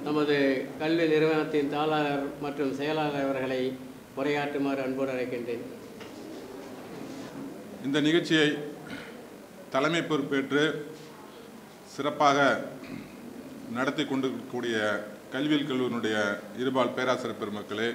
நமது கல்வி நிறுவனத்தின் தாளாளர் மற்றும் செயலாளர் அவர்களை உரையாற்றுமாறு அன்போடு அழைக்கின்றேன் இந்த நிகழ்ச்சியை தலைமை பொறுப்பேற்று சிறப்பாக நடத்தி கொண்டிருக்கக்கூடிய கல்வியல் கல்லூரியினுடைய இருபால் பேராசிரியர் பெருமக்களே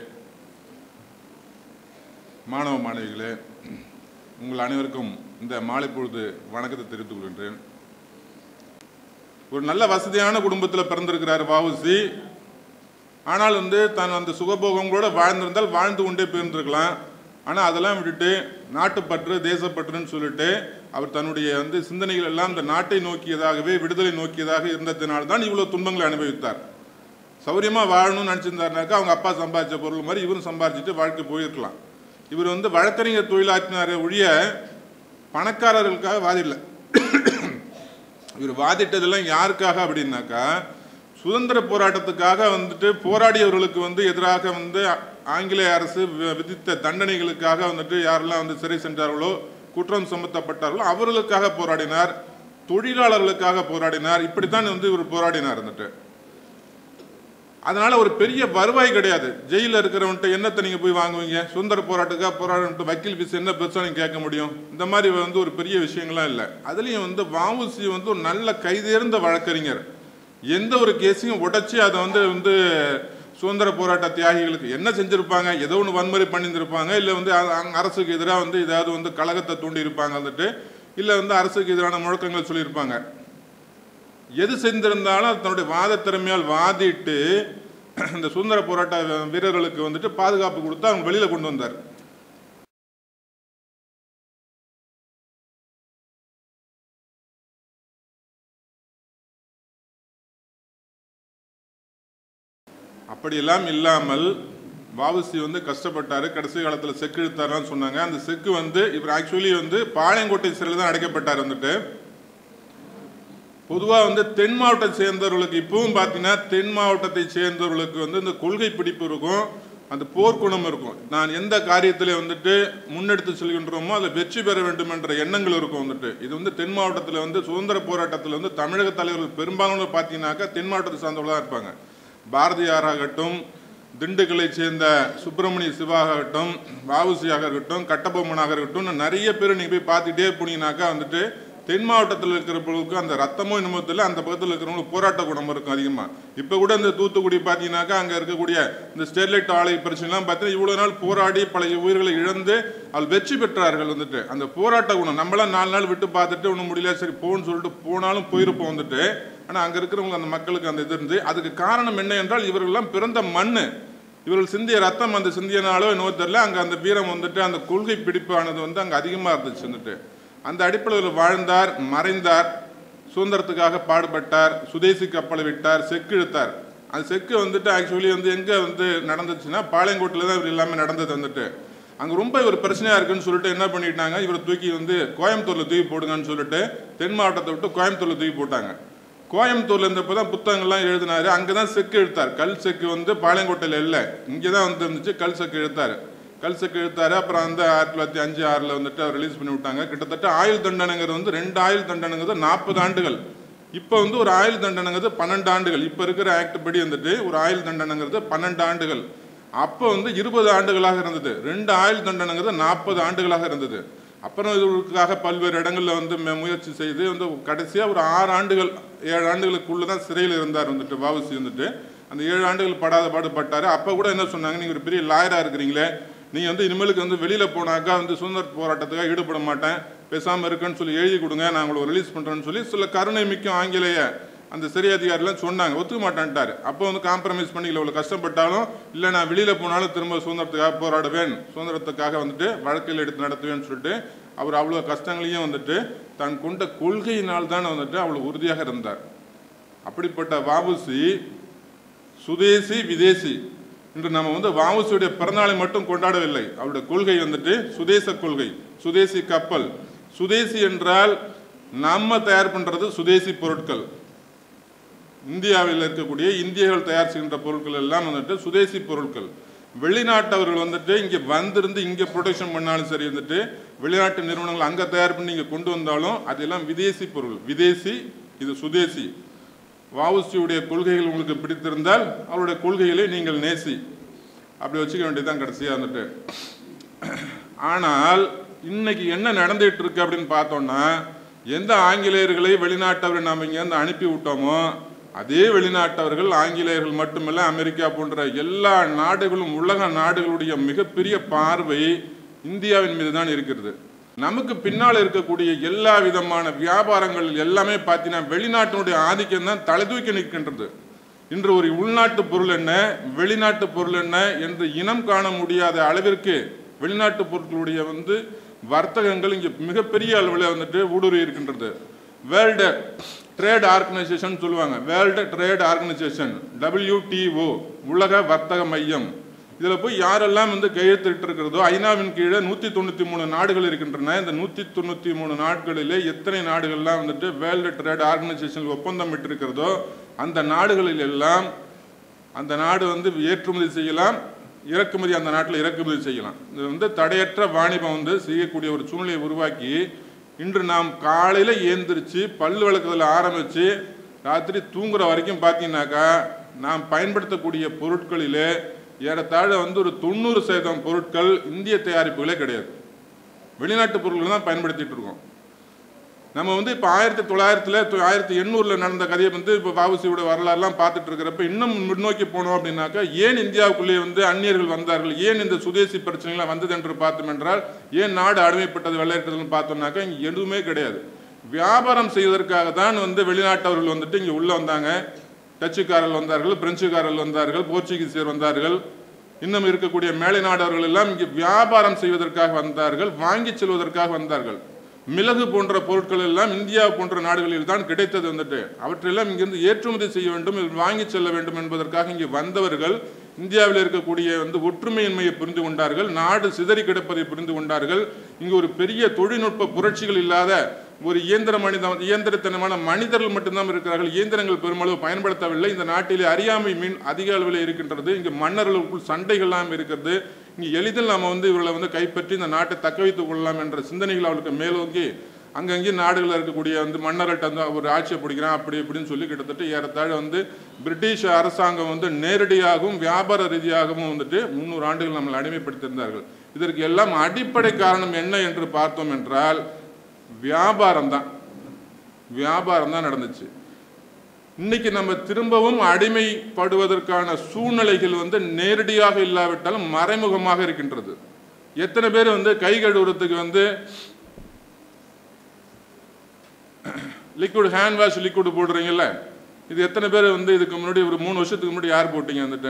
மாணவ மாணவிகளே உங்கள் அனைவருக்கும் இந்த மாலை பொழுது வணக்கத்தை தெரிவித்துக் கொள்கின்றேன் ஒரு நல்ல வசதியான குடும்பத்தில் பிறந்திருக்கிறார் வாவுசி ஆனால் வந்து தான் அந்த சுகபோகங்களோட வாழ்ந்திருந்தால் வாழ்ந்து கொண்டே போயிருந்திருக்கலாம் ஆனால் அதெல்லாம் விட்டுட்டு நாட்டுப்பற்று தேசப்பற்றுன்னு சொல்லிட்டு அவர் தன்னுடைய வந்து சிந்தனைகள் எல்லாம் இந்த நாட்டை நோக்கியதாகவே விடுதலை நோக்கியதாக இருந்ததினால் தான் இவ்வளோ துன்பங்களை அனுபவித்தார் சௌரியமாக வாழணும்னு நினச்சிருந்தாருனாக்கா அவங்க அப்பா சம்பாதிச்ச பொருள் மாதிரி இவரும் சம்பாதிச்சுட்டு வாழ்க்கை போயிருக்கலாம் இவர் வந்து வழக்கறிஞர் தொழிலாற்றினாரே ஒழிய பணக்காரர்களுக்காக வாதிடல இவர் வாதிட்டதெல்லாம் யாருக்காக அப்படின்னாக்கா சுதந்திர போராட்டத்துக்காக வந்துட்டு போராடியவர்களுக்கு வந்து எதிராக வந்து ஆங்கிலேய அரசு வி- விதித்த தண்டனைகளுக்காக வந்துட்டு யாரெல்லாம் வந்து சிறை சென்றார்களோ குற்றம் சுமத்தப்பட்டார்களோ அவர்களுக்காக போராடினார் தொழிலாளர்களுக்காக போராடினார் இப்படித்தான் வந்து இவர் போராடினார் வந்துட்டு அதனால ஒரு பெரிய வருவாய் கிடையாது ஜெயிலில் இருக்கிறவன்ட்ட என்னத்தை நீங்க போய் வாங்குவீங்க சுதந்திர போராட்டத்துக்காக போராடிட்டு வக்கீல் ஃபீஸ் என்ன பெருசா நீங்க கேட்க முடியும் இந்த மாதிரி வந்து ஒரு பெரிய விஷயங்கள்லாம் இல்லை அதுலயும் வந்து வாவுசி வந்து ஒரு நல்ல கைதேர்ந்த வழக்கறிஞர் எந்த ஒரு கேஸையும் உடைச்சி அதை வந்து வந்து சுதந்திர போராட்ட தியாகிகளுக்கு என்ன செஞ்சிருப்பாங்க ஏதோ ஒன்று வன்முறை பண்ணியிருந்திருப்பாங்க இல்லை வந்து அ- அங்க அரசுக்கு எதிராக வந்து ஏதாவது வந்து கழகத்தை தூண்டி இருப்பாங்க வந்துட்டு இல்லை வந்து அரசுக்கு எதிரான முழக்கங்கள் சொல்லியிருப்பாங்க எது செஞ்சிருந்தாலும் அது தன்னுடைய வாத திறமையால் வாதிட்டு இந்த சுதந்திர போராட்ட வீரர்களுக்கு வந்துட்டு பாதுகாப்பு கொடுத்து அவங்க வெளியில கொண்டு வந்தார் அப்படியெல்லாம் இல்லாமல் வாவுசி வந்து கஷ்டப்பட்டாரு கடைசி காலத்தில் செக்கு இழுத்தாருன்னு சொன்னாங்க அந்த செக்கு வந்து இவர் ஆக்சுவலி வந்து பாளையங்கோட்டை சிறையில் தான் அடைக்கப்பட்டார் வந்துட்டு பொதுவாக வந்து தென் மாவட்டத்தை சேர்ந்தவர்களுக்கு இப்பவும் பார்த்தீங்கன்னா தென் மாவட்டத்தை சேர்ந்தவர்களுக்கு வந்து இந்த கொள்கை பிடிப்பு இருக்கும் அந்த போர்க்குணம் இருக்கும் நான் எந்த காரியத்தில் வந்துட்டு முன்னெடுத்து செல்கின்றோமோ அதில் வெற்றி பெற வேண்டும் என்ற எண்ணங்கள் இருக்கும் வந்துட்டு இது வந்து தென் மாவட்டத்தில் வந்து சுதந்திர போராட்டத்தில் வந்து தமிழக தலைவர்கள் பெரும்பாலான பார்த்தீங்கன்னாக்கா தென் மாவட்டத்தை சார்ந்தவர்களாக இருப்பாங்க பாரதியாராகட்டும் திண்டுக்கலை சேர்ந்த சுப்பிரமணிய சிவாகட்டும் வாவுசியாக இருக்கட்டும் கட்டபொம்மனாக இருக்கட்டும் நிறைய பேர் நீங்கள் போய் பார்த்துட்டே போனீங்கன்னாக்கா வந்துட்டு தென் மாவட்டத்தில் இருக்கிறவங்களுக்கு அந்த ரத்தமோ என்னமோ தெரியல அந்த பக்கத்தில் இருக்கிறவங்களுக்கு போராட்ட குணம் இருக்கும் அதிகமாக இப்போ கூட இந்த தூத்துக்குடி பார்த்தீங்கன்னாக்கா அங்கே இருக்கக்கூடிய இந்த ஸ்டெர்லைட் ஆலை பிரச்சனைலாம் பார்த்தீங்கன்னா இவ்வளோ நாள் போராடி பல உயிர்களை இழந்து அவள் வெற்றி பெற்றார்கள் வந்துட்டு அந்த போராட்ட குணம் நம்மளாம் நாலு நாள் விட்டு பார்த்துட்டு ஒன்றும் முடியல சரி போன்னு சொல்லிட்டு போனாலும் போயிருப்போம் வந்துட்டு ஆனால் அங்கே இருக்கிறவங்க அந்த மக்களுக்கு அந்த இது இருந்து அதுக்கு காரணம் என்ன என்றால் இவர்கள்லாம் பிறந்த மண்ணு இவர்கள் சிந்திய ரத்தம் அந்த சிந்தியனாலோ என்னவோ தெரியல அங்கே அந்த வீரம் வந்துட்டு அந்த கொள்கை பிடிப்பானது வந்து அங்கே அதிகமாக இருந்துச்சு வந்துட்டு அந்த அடிப்படையில் வாழ்ந்தார் மறைந்தார் சுதந்திரத்துக்காக பாடுபட்டார் சுதேசி கப்பலை விட்டார் செக்கு இழுத்தார் அந்த செக்கு வந்துட்டு ஆக்சுவலி வந்து எங்கே வந்து நடந்துச்சுன்னா பாளையங்கோட்டில் தான் இவர் எல்லாமே நடந்தது வந்துட்டு அங்கே ரொம்ப இவர் பிரச்சனையாக இருக்குன்னு சொல்லிட்டு என்ன பண்ணிட்டாங்க இவர் தூக்கி வந்து கோயம்புத்தூரில் தூக்கி போடுங்கன்னு சொல்லிட்டு தென் மாவட்டத்தை விட்டு கோயம்புத்தூரில் தூக்கி போட்டாங்க கோயம்புத்தூர்ல இருந்தப்போ தான் புத்தகங்கள்லாம் எழுதினாரு அங்கே தான் செக்கு எழுத்தார் கல் செக்கு வந்து பாளையங்கோட்டையில் இல்லை இங்கே தான் வந்து இருந்துச்சு கல் செக்கு எழுத்தார் கல் செக்கு எழுத்தாரு அப்புறம் அந்த ஆயிரத்தி தொள்ளாயிரத்தி அஞ்சு ஆறில் வந்துட்டு அவர் ரிலீஸ் பண்ணி விட்டாங்க கிட்டத்தட்ட ஆயுள் தண்டனைங்கிறது வந்து ரெண்டு ஆயுள் தண்டனைங்கிறது நாற்பது ஆண்டுகள் இப்போ வந்து ஒரு ஆயுள் தண்டனைங்கிறது பன்னெண்டு ஆண்டுகள் இப்போ இருக்கிற ஆக்ட் படி வந்துட்டு ஒரு ஆயுள் தண்டனைங்கிறது பன்னெண்டு ஆண்டுகள் அப்போ வந்து இருபது ஆண்டுகளாக இருந்தது ரெண்டு ஆயுள் தண்டனைங்கிறது நாற்பது ஆண்டுகளாக இருந்தது அப்புறம் இதுக்காக பல்வேறு இடங்களில் வந்து மு- முயற்சி செய்து வந்து கடைசியாக ஒரு ஆறு ஆண்டுகள் ஏழு ஆண்டுகளுக்குள்ள தான் சிறையில் இருந்தார் வந்துட்டு வாவுசி வந்துட்டு அந்த ஏழு ஆண்டுகள் படாத பாடுபட்டார் அப்போ கூட என்ன சொன்னாங்க நீங்கள் ஒரு பெரிய லாயராக இருக்கிறீங்களே நீங்கள் வந்து இனிமேலுக்கு வந்து வெளியில் போனாக்கா வந்து சுதந்திர போராட்டத்துக்காக ஈடுபட மாட்டேன் பேசாமல் இருக்கேன்னு சொல்லி எழுதி கொடுங்க நான் உங்களை ரிலீஸ் பண்ணுறேன்னு சொல்லி சில கருணை மிக்க ஆங்கிலேய அந்த சிறை அதிகாரிலாம் சொன்னாங்க ஒத்துக்க மாட்டேன்ட்டார் அப்போ வந்து காம்ப்ரமைஸ் பண்ணி இவ்வளோ கஷ்டப்பட்டாலும் இல்லை நான் வெளியில் போனாலும் திரும்ப சுதந்திரத்துக்காக போராடுவேன் சுதந்திரத்துக்காக வந்துட்டு வழக்கில் எடுத்து நடத்துவேன்னு சொல்லிட்டு அவர் அவ்வளோ கஷ்டங்களையும் வந்துட்டு தான் கொண்ட கொள்கையினால் தான் வந்துட்டு அவ்வளோ உறுதியாக இருந்தார் அப்படிப்பட்ட வாவுசி சுதேசி விதேசி இன்று நம்ம வந்து வாவுசியுடைய பிறந்தநாளை மட்டும் கொண்டாடவில்லை அவருடைய கொள்கை வந்துட்டு சுதேச கொள்கை சுதேசி கப்பல் சுதேசி என்றால் நம்ம தயார் பண்றது சுதேசி பொருட்கள் இந்தியாவில் இருக்கக்கூடிய இந்தியர்கள் தயார் செய்கின்ற பொருட்கள் எல்லாம் வந்துட்டு சுதேசி பொருட்கள் வெளிநாட்டவர்கள் வந்துட்டு இங்கே வந்திருந்து இங்கே ப்ரொடக்ஷன் பண்ணாலும் சரி வந்துட்டு வெளிநாட்டு நிறுவனங்கள் அங்கே தயார் பண்ணி இங்கே கொண்டு வந்தாலும் அதெல்லாம் விதேசி பொருள் விதேசி இது சுதேசி வஉசியுடைய கொள்கைகள் உங்களுக்கு பிடித்திருந்தால் அவருடைய கொள்கைகளை நீங்கள் நேசி அப்படி வச்சுக்க வேண்டியதுதான் கடைசியாக வந்துட்டு ஆனால் இன்னைக்கு என்ன நடந்துட்டு இருக்கு அப்படின்னு பார்த்தோம்னா எந்த ஆங்கிலேயர்களை வெளிநாட்டவரை நாம் இங்கேருந்து அனுப்பி விட்டோமோ அதே வெளிநாட்டவர்கள் ஆங்கிலேயர்கள் மட்டுமல்ல அமெரிக்கா போன்ற எல்லா நாடுகளும் உலக நாடுகளுடைய மிகப்பெரிய பார்வை இந்தியாவின் மீது தான் இருக்கிறது நமக்கு பின்னால் இருக்கக்கூடிய எல்லா விதமான வியாபாரங்கள் எல்லாமே பார்த்தீங்கன்னா வெளிநாட்டினுடைய ஆதிக்கம் தான் தலை தூக்கி நிற்கின்றது இன்று ஒரு உள்நாட்டு பொருள் என்ன வெளிநாட்டு பொருள் என்ன என்று இனம் காண முடியாத அளவிற்கு வெளிநாட்டு பொருட்களுடைய வந்து வர்த்தகங்கள் இங்கே மிகப்பெரிய அளவில் வந்துட்டு ஊடுருவி இருக்கின்றது வேர்ல்டு ட்ரேட் ஆர்கனைசேஷன் சொல்லுவாங்க வேர்ல்டு ட்ரேட் ஆர்கனைசேஷன் WTO உலக வர்த்தக மையம் இதில் போய் யாரெல்லாம் வந்து கையெழுத்திட்டு இருக்கிறதோ ஐநாவின் கீழே நூற்றி தொண்ணூற்றி மூணு நாடுகள் இருக்கின்றன இந்த நூற்றி தொண்ணூற்றி மூணு நாடுகளிலே எத்தனை நாடுகள்லாம் வந்துட்டு வேர்ல்டு ட்ரேட் ஆர்கனைசேஷன் ஒப்பந்தம் இருக்கிறதோ அந்த நாடுகளில் எல்லாம் அந்த நாடு வந்து ஏற்றுமதி செய்யலாம் இறக்குமதி அந்த நாட்டில் இறக்குமதி செய்யலாம் இது வந்து தடையற்ற வாணிபம் வந்து செய்யக்கூடிய ஒரு சூழ்நிலையை உருவாக்கி இன்று நாம் காலையில் ஏந்திரிச்சு பல் விளக்குதல் ஆரம்பித்து ராத்திரி தூங்குற வரைக்கும் பார்த்தீங்கன்னாக்கா நாம் பயன்படுத்தக்கூடிய பொருட்களிலே ஏறத்தாழ வந்து ஒரு தொண்ணூறு சதவீதம் பொருட்கள் இந்திய தயாரிப்புகளே கிடையாது வெளிநாட்டு பொருட்கள் தான் பயன்படுத்திட்டு இருக்கோம் நம்ம வந்து இப்போ ஆயிரத்தி தொள்ளாயிரத்தில் ஆயிரத்தி எண்ணூறில் நடந்த கதையை வந்து இப்போ வாவுசியோட வரலாறுலாம் பார்த்துட்டு இருக்கிறப்ப இன்னும் முன்னோக்கி போனோம் அப்படின்னாக்கா ஏன் இந்தியாவுக்குள்ளே வந்து அந்நியர்கள் வந்தார்கள் ஏன் இந்த சுதேசி பிரச்சனைலாம் வந்தது என்று பார்த்தோம் என்றால் ஏன் நாடு அடிமைப்பட்டது வெள்ளையர்கள்னு பார்த்தோம்னாக்கா இங்கே எதுவுமே கிடையாது வியாபாரம் செய்வதற்காக தான் வந்து வெளிநாட்டவர்கள் வந்துட்டு இங்கே உள்ளே வந்தாங்க டச்சுக்காரர்கள் வந்தார்கள் பிரெஞ்சுக்காரர்கள் வந்தார்கள் போர்ச்சுகீசியர் வந்தார்கள் இன்னும் இருக்கக்கூடிய மேலை நாடவர்கள் எல்லாம் இங்கே வியாபாரம் செய்வதற்காக வந்தார்கள் வாங்கி செல்வதற்காக வந்தார்கள் மிளகு போன்ற பொருட்கள் எல்லாம் இந்தியா போன்ற நாடுகளில் தான் கிடைத்தது வந்துட்டு அவற்றையெல்லாம் இங்கிருந்து ஏற்றுமதி செய்ய வேண்டும் இது வாங்கி செல்ல வேண்டும் என்பதற்காக இங்கே வந்தவர்கள் இந்தியாவில் இருக்கக்கூடிய வந்து ஒற்றுமையின்மையை புரிந்து கொண்டார்கள் நாடு சிதறி கிடப்பதை புரிந்து கொண்டார்கள் இங்கு ஒரு பெரிய தொழில்நுட்ப புரட்சிகள் இல்லாத ஒரு இயந்திர மனித இயந்திரத்தனமான மனிதர்கள் மட்டும்தான் இருக்கிறார்கள் இயந்திரங்கள் பெருமளவு பயன்படுத்தவில்லை இந்த நாட்டிலே அறியாமை மீன் அதிக அளவில் இருக்கின்றது இங்கு மன்னர்களுக்குள் சண்டைகள்லாம் இருக்கிறது இங்கு எளிதில் நம்ம வந்து இவர்களை வந்து கைப்பற்றி இந்த நாட்டை தக்க வைத்துக் கொள்ளலாம் என்ற சிந்தனைகள் அவளுக்கு மேலோங்கி அங்கங்கே நாடுகளில் இருக்கக்கூடிய வந்து மன்னர்கள்ட்ட வந்து ஒரு ஆட்சியை பிடிக்கிறான் அப்படி இப்படின்னு சொல்லி கிட்டத்தட்ட ஏறத்தாழ வந்து பிரிட்டிஷ் அரசாங்கம் வந்து நேரடியாகவும் வியாபார ரீதியாகவும் வந்துட்டு முந்நூறு ஆண்டுகள் நம்மளை அடிமைப்படுத்தியிருந்தார்கள் இதற்கு எல்லாம் அடிப்படை காரணம் என்ன என்று பார்த்தோம் என்றால் வியாபாரம் தான் வியாபாரம் தான் நடந்துச்சு இன்னைக்கு நம்ம திரும்பவும் அடிமைப்படுவதற்கான சூழ்நிலைகள் வந்து நேரடியாக இல்லாவிட்டாலும் மறைமுகமாக இருக்கின்றது எத்தனை பேர் வந்து கை கழுவுறதுக்கு வந்து லிக்விட் ஹேண்ட் வாஷ் லிக்விட் போடுறீங்கல்ல இது எத்தனை பேர் வந்து இதுக்கு முன்னாடி ஒரு மூணு வருஷத்துக்கு முன்னாடி யார் போட்டீங்க வந்துட்டு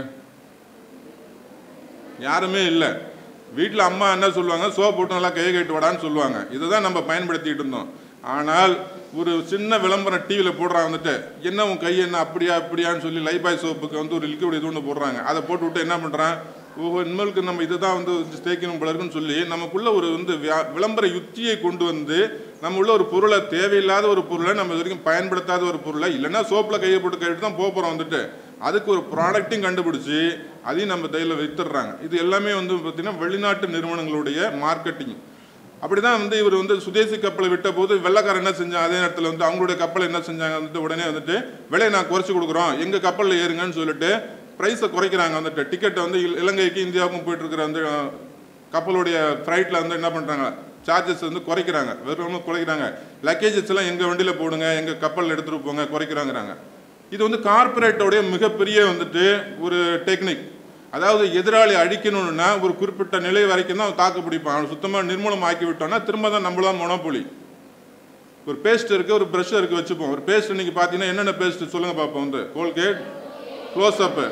யாருமே இல்லை வீட்டில் அம்மா என்ன சொல்லுவாங்க சோப் போட்டு நல்லா கை கட்டு வாடான்னு சொல்லுவாங்க இதை தான் நம்ம பயன்படுத்திட்டு இருந்தோம் ஆனால் ஒரு சின்ன விளம்பரம் டிவியில் போடுறாங்க வந்துட்டு என்ன உன் கை என்ன அப்படியா அப்படியான்னு சொல்லி லைபாய் சோப்புக்கு வந்து ஒரு லிக்விட் இது ஒன்று போடுறாங்க அதை போட்டு விட்டு என்ன பண்ணுறான் ஓஹோ இனிமேலுக்கு நம்ம இதை தான் வந்து தேய்க்கணும் போல இருக்குன்னு சொல்லி நமக்குள்ள ஒரு வந்து வியா- விளம்பர யுக்தியை கொண்டு வந்து நம்ம உள்ள ஒரு பொருளை தேவையில்லாத ஒரு பொருளை நம்ம இது வரைக்கும் பயன்படுத்தாத ஒரு பொருளை இல்லைன்னா சோப்பில் கையை போட்டு கையிட்டு தான் போக போகிறோம் வந்துட்டு அதுக்கு ஒரு ப்ராடக்ட்டையும் கண்டுபிடிச்சி அதையும் நம்ம தையில் வித்துடுறாங்க இது எல்லாமே வந்து பார்த்திங்கன்னா வெளிநாட்டு நிறுவனங்களுடைய மார்க்கெட்டிங் அப்படிதான் வந்து இவர் வந்து சுதேசி கப்பலை விட்ட போது வெள்ளக்காரன் என்ன செஞ்சாங்க அதே நேரத்தில் வந்து அவங்களுடைய கப்பல் என்ன செஞ்சாங்க வந்துட்டு உடனே வந்துட்டு விலையை நான் குறைச்சி கொடுக்குறோம் எங்கள் கப்பலில் ஏறுங்கன்னு சொல்லிட்டு ப்ரைஸை குறைக்கிறாங்க வந்துட்டு டிக்கெட்டை வந்து இல- இலங்கைக்கு இந்தியாவுக்கும் போயிட்டு இருக்கிற வந்து அஹ், கப்பலுடைய ஃப்ளைட்டில் வந்து என்ன பண்ணுறாங்க சார்ஜஸ் வந்து குறைக்கிறாங்க வெறும் குறைக்கிறாங்க லக்கேஜஸ் எல்லாம் எங்கள் வண்டியில் போடுங்க எங்கள் கப்பலில் எடுத்துகிட்டு போங்க குறைக்கிறாங்கிறாங்க இது வந்து கார்ப்பரேட்டோடைய மிகப்பெரிய வந்துட்டு ஒரு டெக்னிக் அதாவது எதிராளி அழிக்கணும்னா ஒரு குறிப்பிட்ட நிலை வரைக்கும் தான் அவன் தாக்கு பிடிப்பான் அவன் சுத்தமாக நிர்மூலம் ஆக்கி விட்டோம்னா திரும்ப தான் நம்மளாம் மொனோபொலி ஒரு பேஸ்ட் இருக்கு ஒரு ப்ரஷ் இருக்கு வச்சுப்போம் ஒரு பேஸ்ட் இன்னைக்கு பார்த்தீங்கன்னா என்னென்ன பேஸ்ட் சொல்லுங்க பார்ப்போம் வந்து கோல்கேட் க்ளோஸ் அப்பு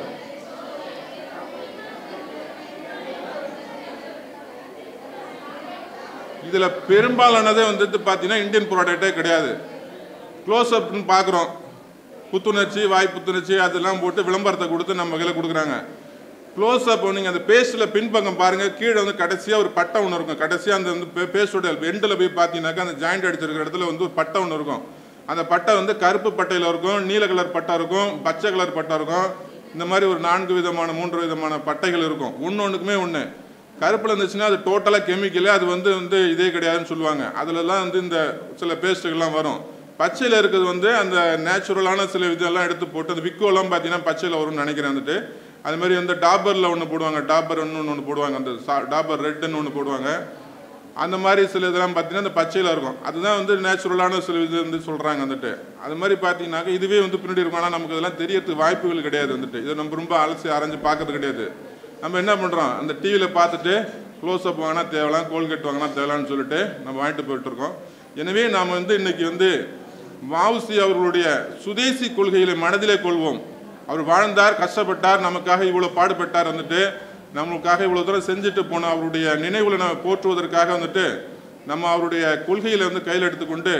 இதில் பெரும்பாலானதே வந்துட்டு பார்த்தீங்கன்னா இந்தியன் ப்ராடக்டே கிடையாது க்ளோஸ் அப்னு பார்க்குறோம் புத்துணர்ச்சி வாய் புத்துணர்ச்சி அதெல்லாம் போட்டு விளம்பரத்தை கொடுத்து நம்ம கையில் கொடுக்குறாங்க க்ளோஸ் அப் நீங்கள் அந்த பேஸ்ட்டில் பின்பக்கம் பாருங்கள் கீழே வந்து கடைசியாக ஒரு பட்டை ஒன்று இருக்கும் கடைசியாக அந்த வந்து பேஸ்டோட எண்டில் போய் பார்த்தீங்கன்னாக்கா அந்த ஜாயிண்ட் அடிச்சிருக்கிற இடத்துல வந்து ஒரு பட்டை ஒன்று இருக்கும் அந்த பட்டை வந்து கருப்பு பட்டையில் இருக்கும் நீல கலர் பட்டை இருக்கும் பச்சை கலர் பட்டை இருக்கும் இந்த மாதிரி ஒரு நான்கு விதமான மூன்று விதமான பட்டைகள் இருக்கும் ஒன்று ஒன்றுக்குமே ஒன்று கருப்பில் இருந்துச்சுன்னா அது டோட்டலாக கெமிக்கலு அது வந்து வந்து இதே கிடையாதுன்னு சொல்லுவாங்க அதுலலாம் வந்து இந்த சில பேஸ்ட்டுகள்லாம் வரும் பச்சையில் இருக்கிறது வந்து அந்த நேச்சுரலான சில இதெல்லாம் எடுத்து போட்டு அந்த விக்கோலாம் பார்த்தீங்கன்னா பச்சையில் வரும்னு நினைக்கிறேன் வந்துட்டு அது மாதிரி வந்து டாபரில் ஒன்று போடுவாங்க டாபர் ஒன்று ஒன்று போடுவாங்க அந்த சா- டாபர் ரெட்டுன்னு ஒன்று போடுவாங்க அந்த மாதிரி சில இதெல்லாம் பார்த்தீங்கன்னா அந்த பச்சையில் இருக்கும் அதுதான் வந்து நேச்சுரலான சில இது வந்து சொல்கிறாங்க வந்துட்டு அது மாதிரி பார்த்தீங்கன்னாக்கா இதுவே வந்து பின்னாடி இருக்கும் ஆனால் நமக்கு இதெல்லாம் தெரியறதுக்கு வாய்ப்புகள் கிடையாது வந்துட்டு இதை நம்ம ரொம்ப அலசி அரைஞ்சு பார்க்கறது கிடையாது நம்ம என்ன பண்ணுறோம் அந்த டிவியில் பார்த்துட்டு க்ளோஸ்அப் வாங்கினா தேவலாம் கோல்கேட் வாங்கினா தேவலான்னு சொல்லிட்டு நம்ம வாங்கிட்டு போயிட்டு இருக்கோம் எனவே நாம் வந்து இன்னைக்கு வந்து வாவுசி அவர்களுடைய சுதேசி கொள்கைகளை மனதிலே கொள்வோம் அவர் வாழ்ந்தார் கஷ்டப்பட்டார் நமக்காக இவ்வளோ பாடுபட்டார் வந்துட்டு நம்மளுக்காக இவ்வளோ தூரம் செஞ்சுட்டு போன அவருடைய நினைவுகளை நம்ம போற்றுவதற்காக வந்துட்டு நம்ம அவருடைய கொள்கைகளை வந்து கையில் எடுத்துக்கொண்டு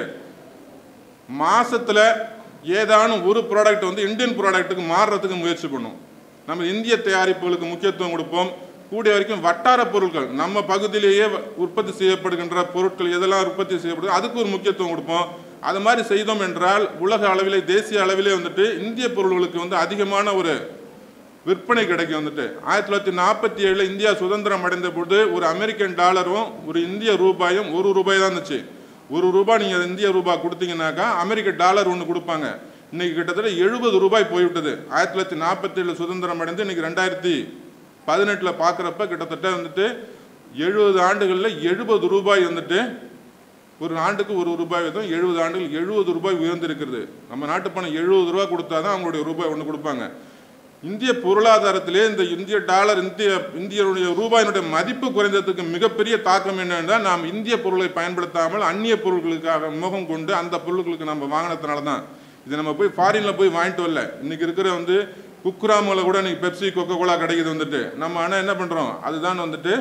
மாசத்துல ஏதானும் ஒரு ப்ராடக்ட் வந்து இந்தியன் ப்ராடக்ட்டுக்கு மாறுறதுக்கு முயற்சி பண்ணும் நம்ம இந்திய தயாரிப்புகளுக்கு முக்கியத்துவம் கொடுப்போம் கூடிய வரைக்கும் வட்டார பொருட்கள் நம்ம பகுதியிலேயே வ- உற்பத்தி செய்யப்படுகின்ற பொருட்கள் எதெல்லாம் உற்பத்தி செய்யப்படுது அதுக்கு ஒரு முக்கியத்துவம் கொடுப்போம் அது மாதிரி செய்தோம் என்றால் உலக அளவிலே தேசிய அளவிலே வந்துட்டு இந்திய பொருள்களுக்கு வந்து அதிகமான ஒரு விற்பனை கிடைக்கும் வந்துட்டு ஆயிரத்தி தொள்ளாயிரத்தி நாற்பத்தி ஏழில் இந்தியா சுதந்திரம் அடைந்த பொழுது ஒரு அமெரிக்கன் டாலரும் ஒரு இந்திய ரூபாயும் ஒரு ரூபாய் தான் இருந்துச்சு ஒரு ரூபாய் நீங்கள் இந்திய ரூபாய் கொடுத்தீங்கன்னாக்கா அமெரிக்க டாலர் ஒன்று கொடுப்பாங்க இன்னைக்கு கிட்டத்தட்ட எழுபது ரூபாய் போய்விட்டது ஆயிரத்தி தொள்ளாயிரத்தி நாற்பத்தி ஏழு சுதந்திரம் அடைந்து இன்னைக்கு ரெண்டாயிரத்தி பதினெட்டில் பார்க்குறப்ப கிட்டத்தட்ட வந்துட்டு எழுபது ஆண்டுகளில் எழுபது ரூபாய் வந்துட்டு ஒரு ஆண்டுக்கு ஒரு ரூபாய் வீதம் எழுபது ஆண்டுகள் எழுபது ரூபாய் உயர்ந்திருக்கிறது நம்ம நாட்டு பணம் எழுபது ரூபாய் கொடுத்தா தான் அவங்களுடைய ரூபாய் ஒன்று கொடுப்பாங்க இந்திய பொருளாதாரத்திலே இந்த இந்திய டாலர் இந்திய இந்தியனுடைய ரூபாயினுடைய மதிப்பு குறைந்ததுக்கு மிகப்பெரிய தாக்கம் என்னென்றால் நாம் இந்திய பொருளை பயன்படுத்தாமல் அந்நிய பொருட்களுக்காக முகம் கொண்டு அந்த பொருட்களுக்கு நம்ம வாங்கினதுனால தான் இது நம்ம போய் ஃபாரின்ல போய் வாங்கிட்டு வரல இன்னைக்கு இருக்கிற வந்து குக்குராமில் கூட இன்னைக்கு பெப்சி கொக்கோ கோலா கிடைக்குது வந்துட்டு நம்ம ஆனால் என்ன பண்ணுறோம் அதுதான் வந்துட்டு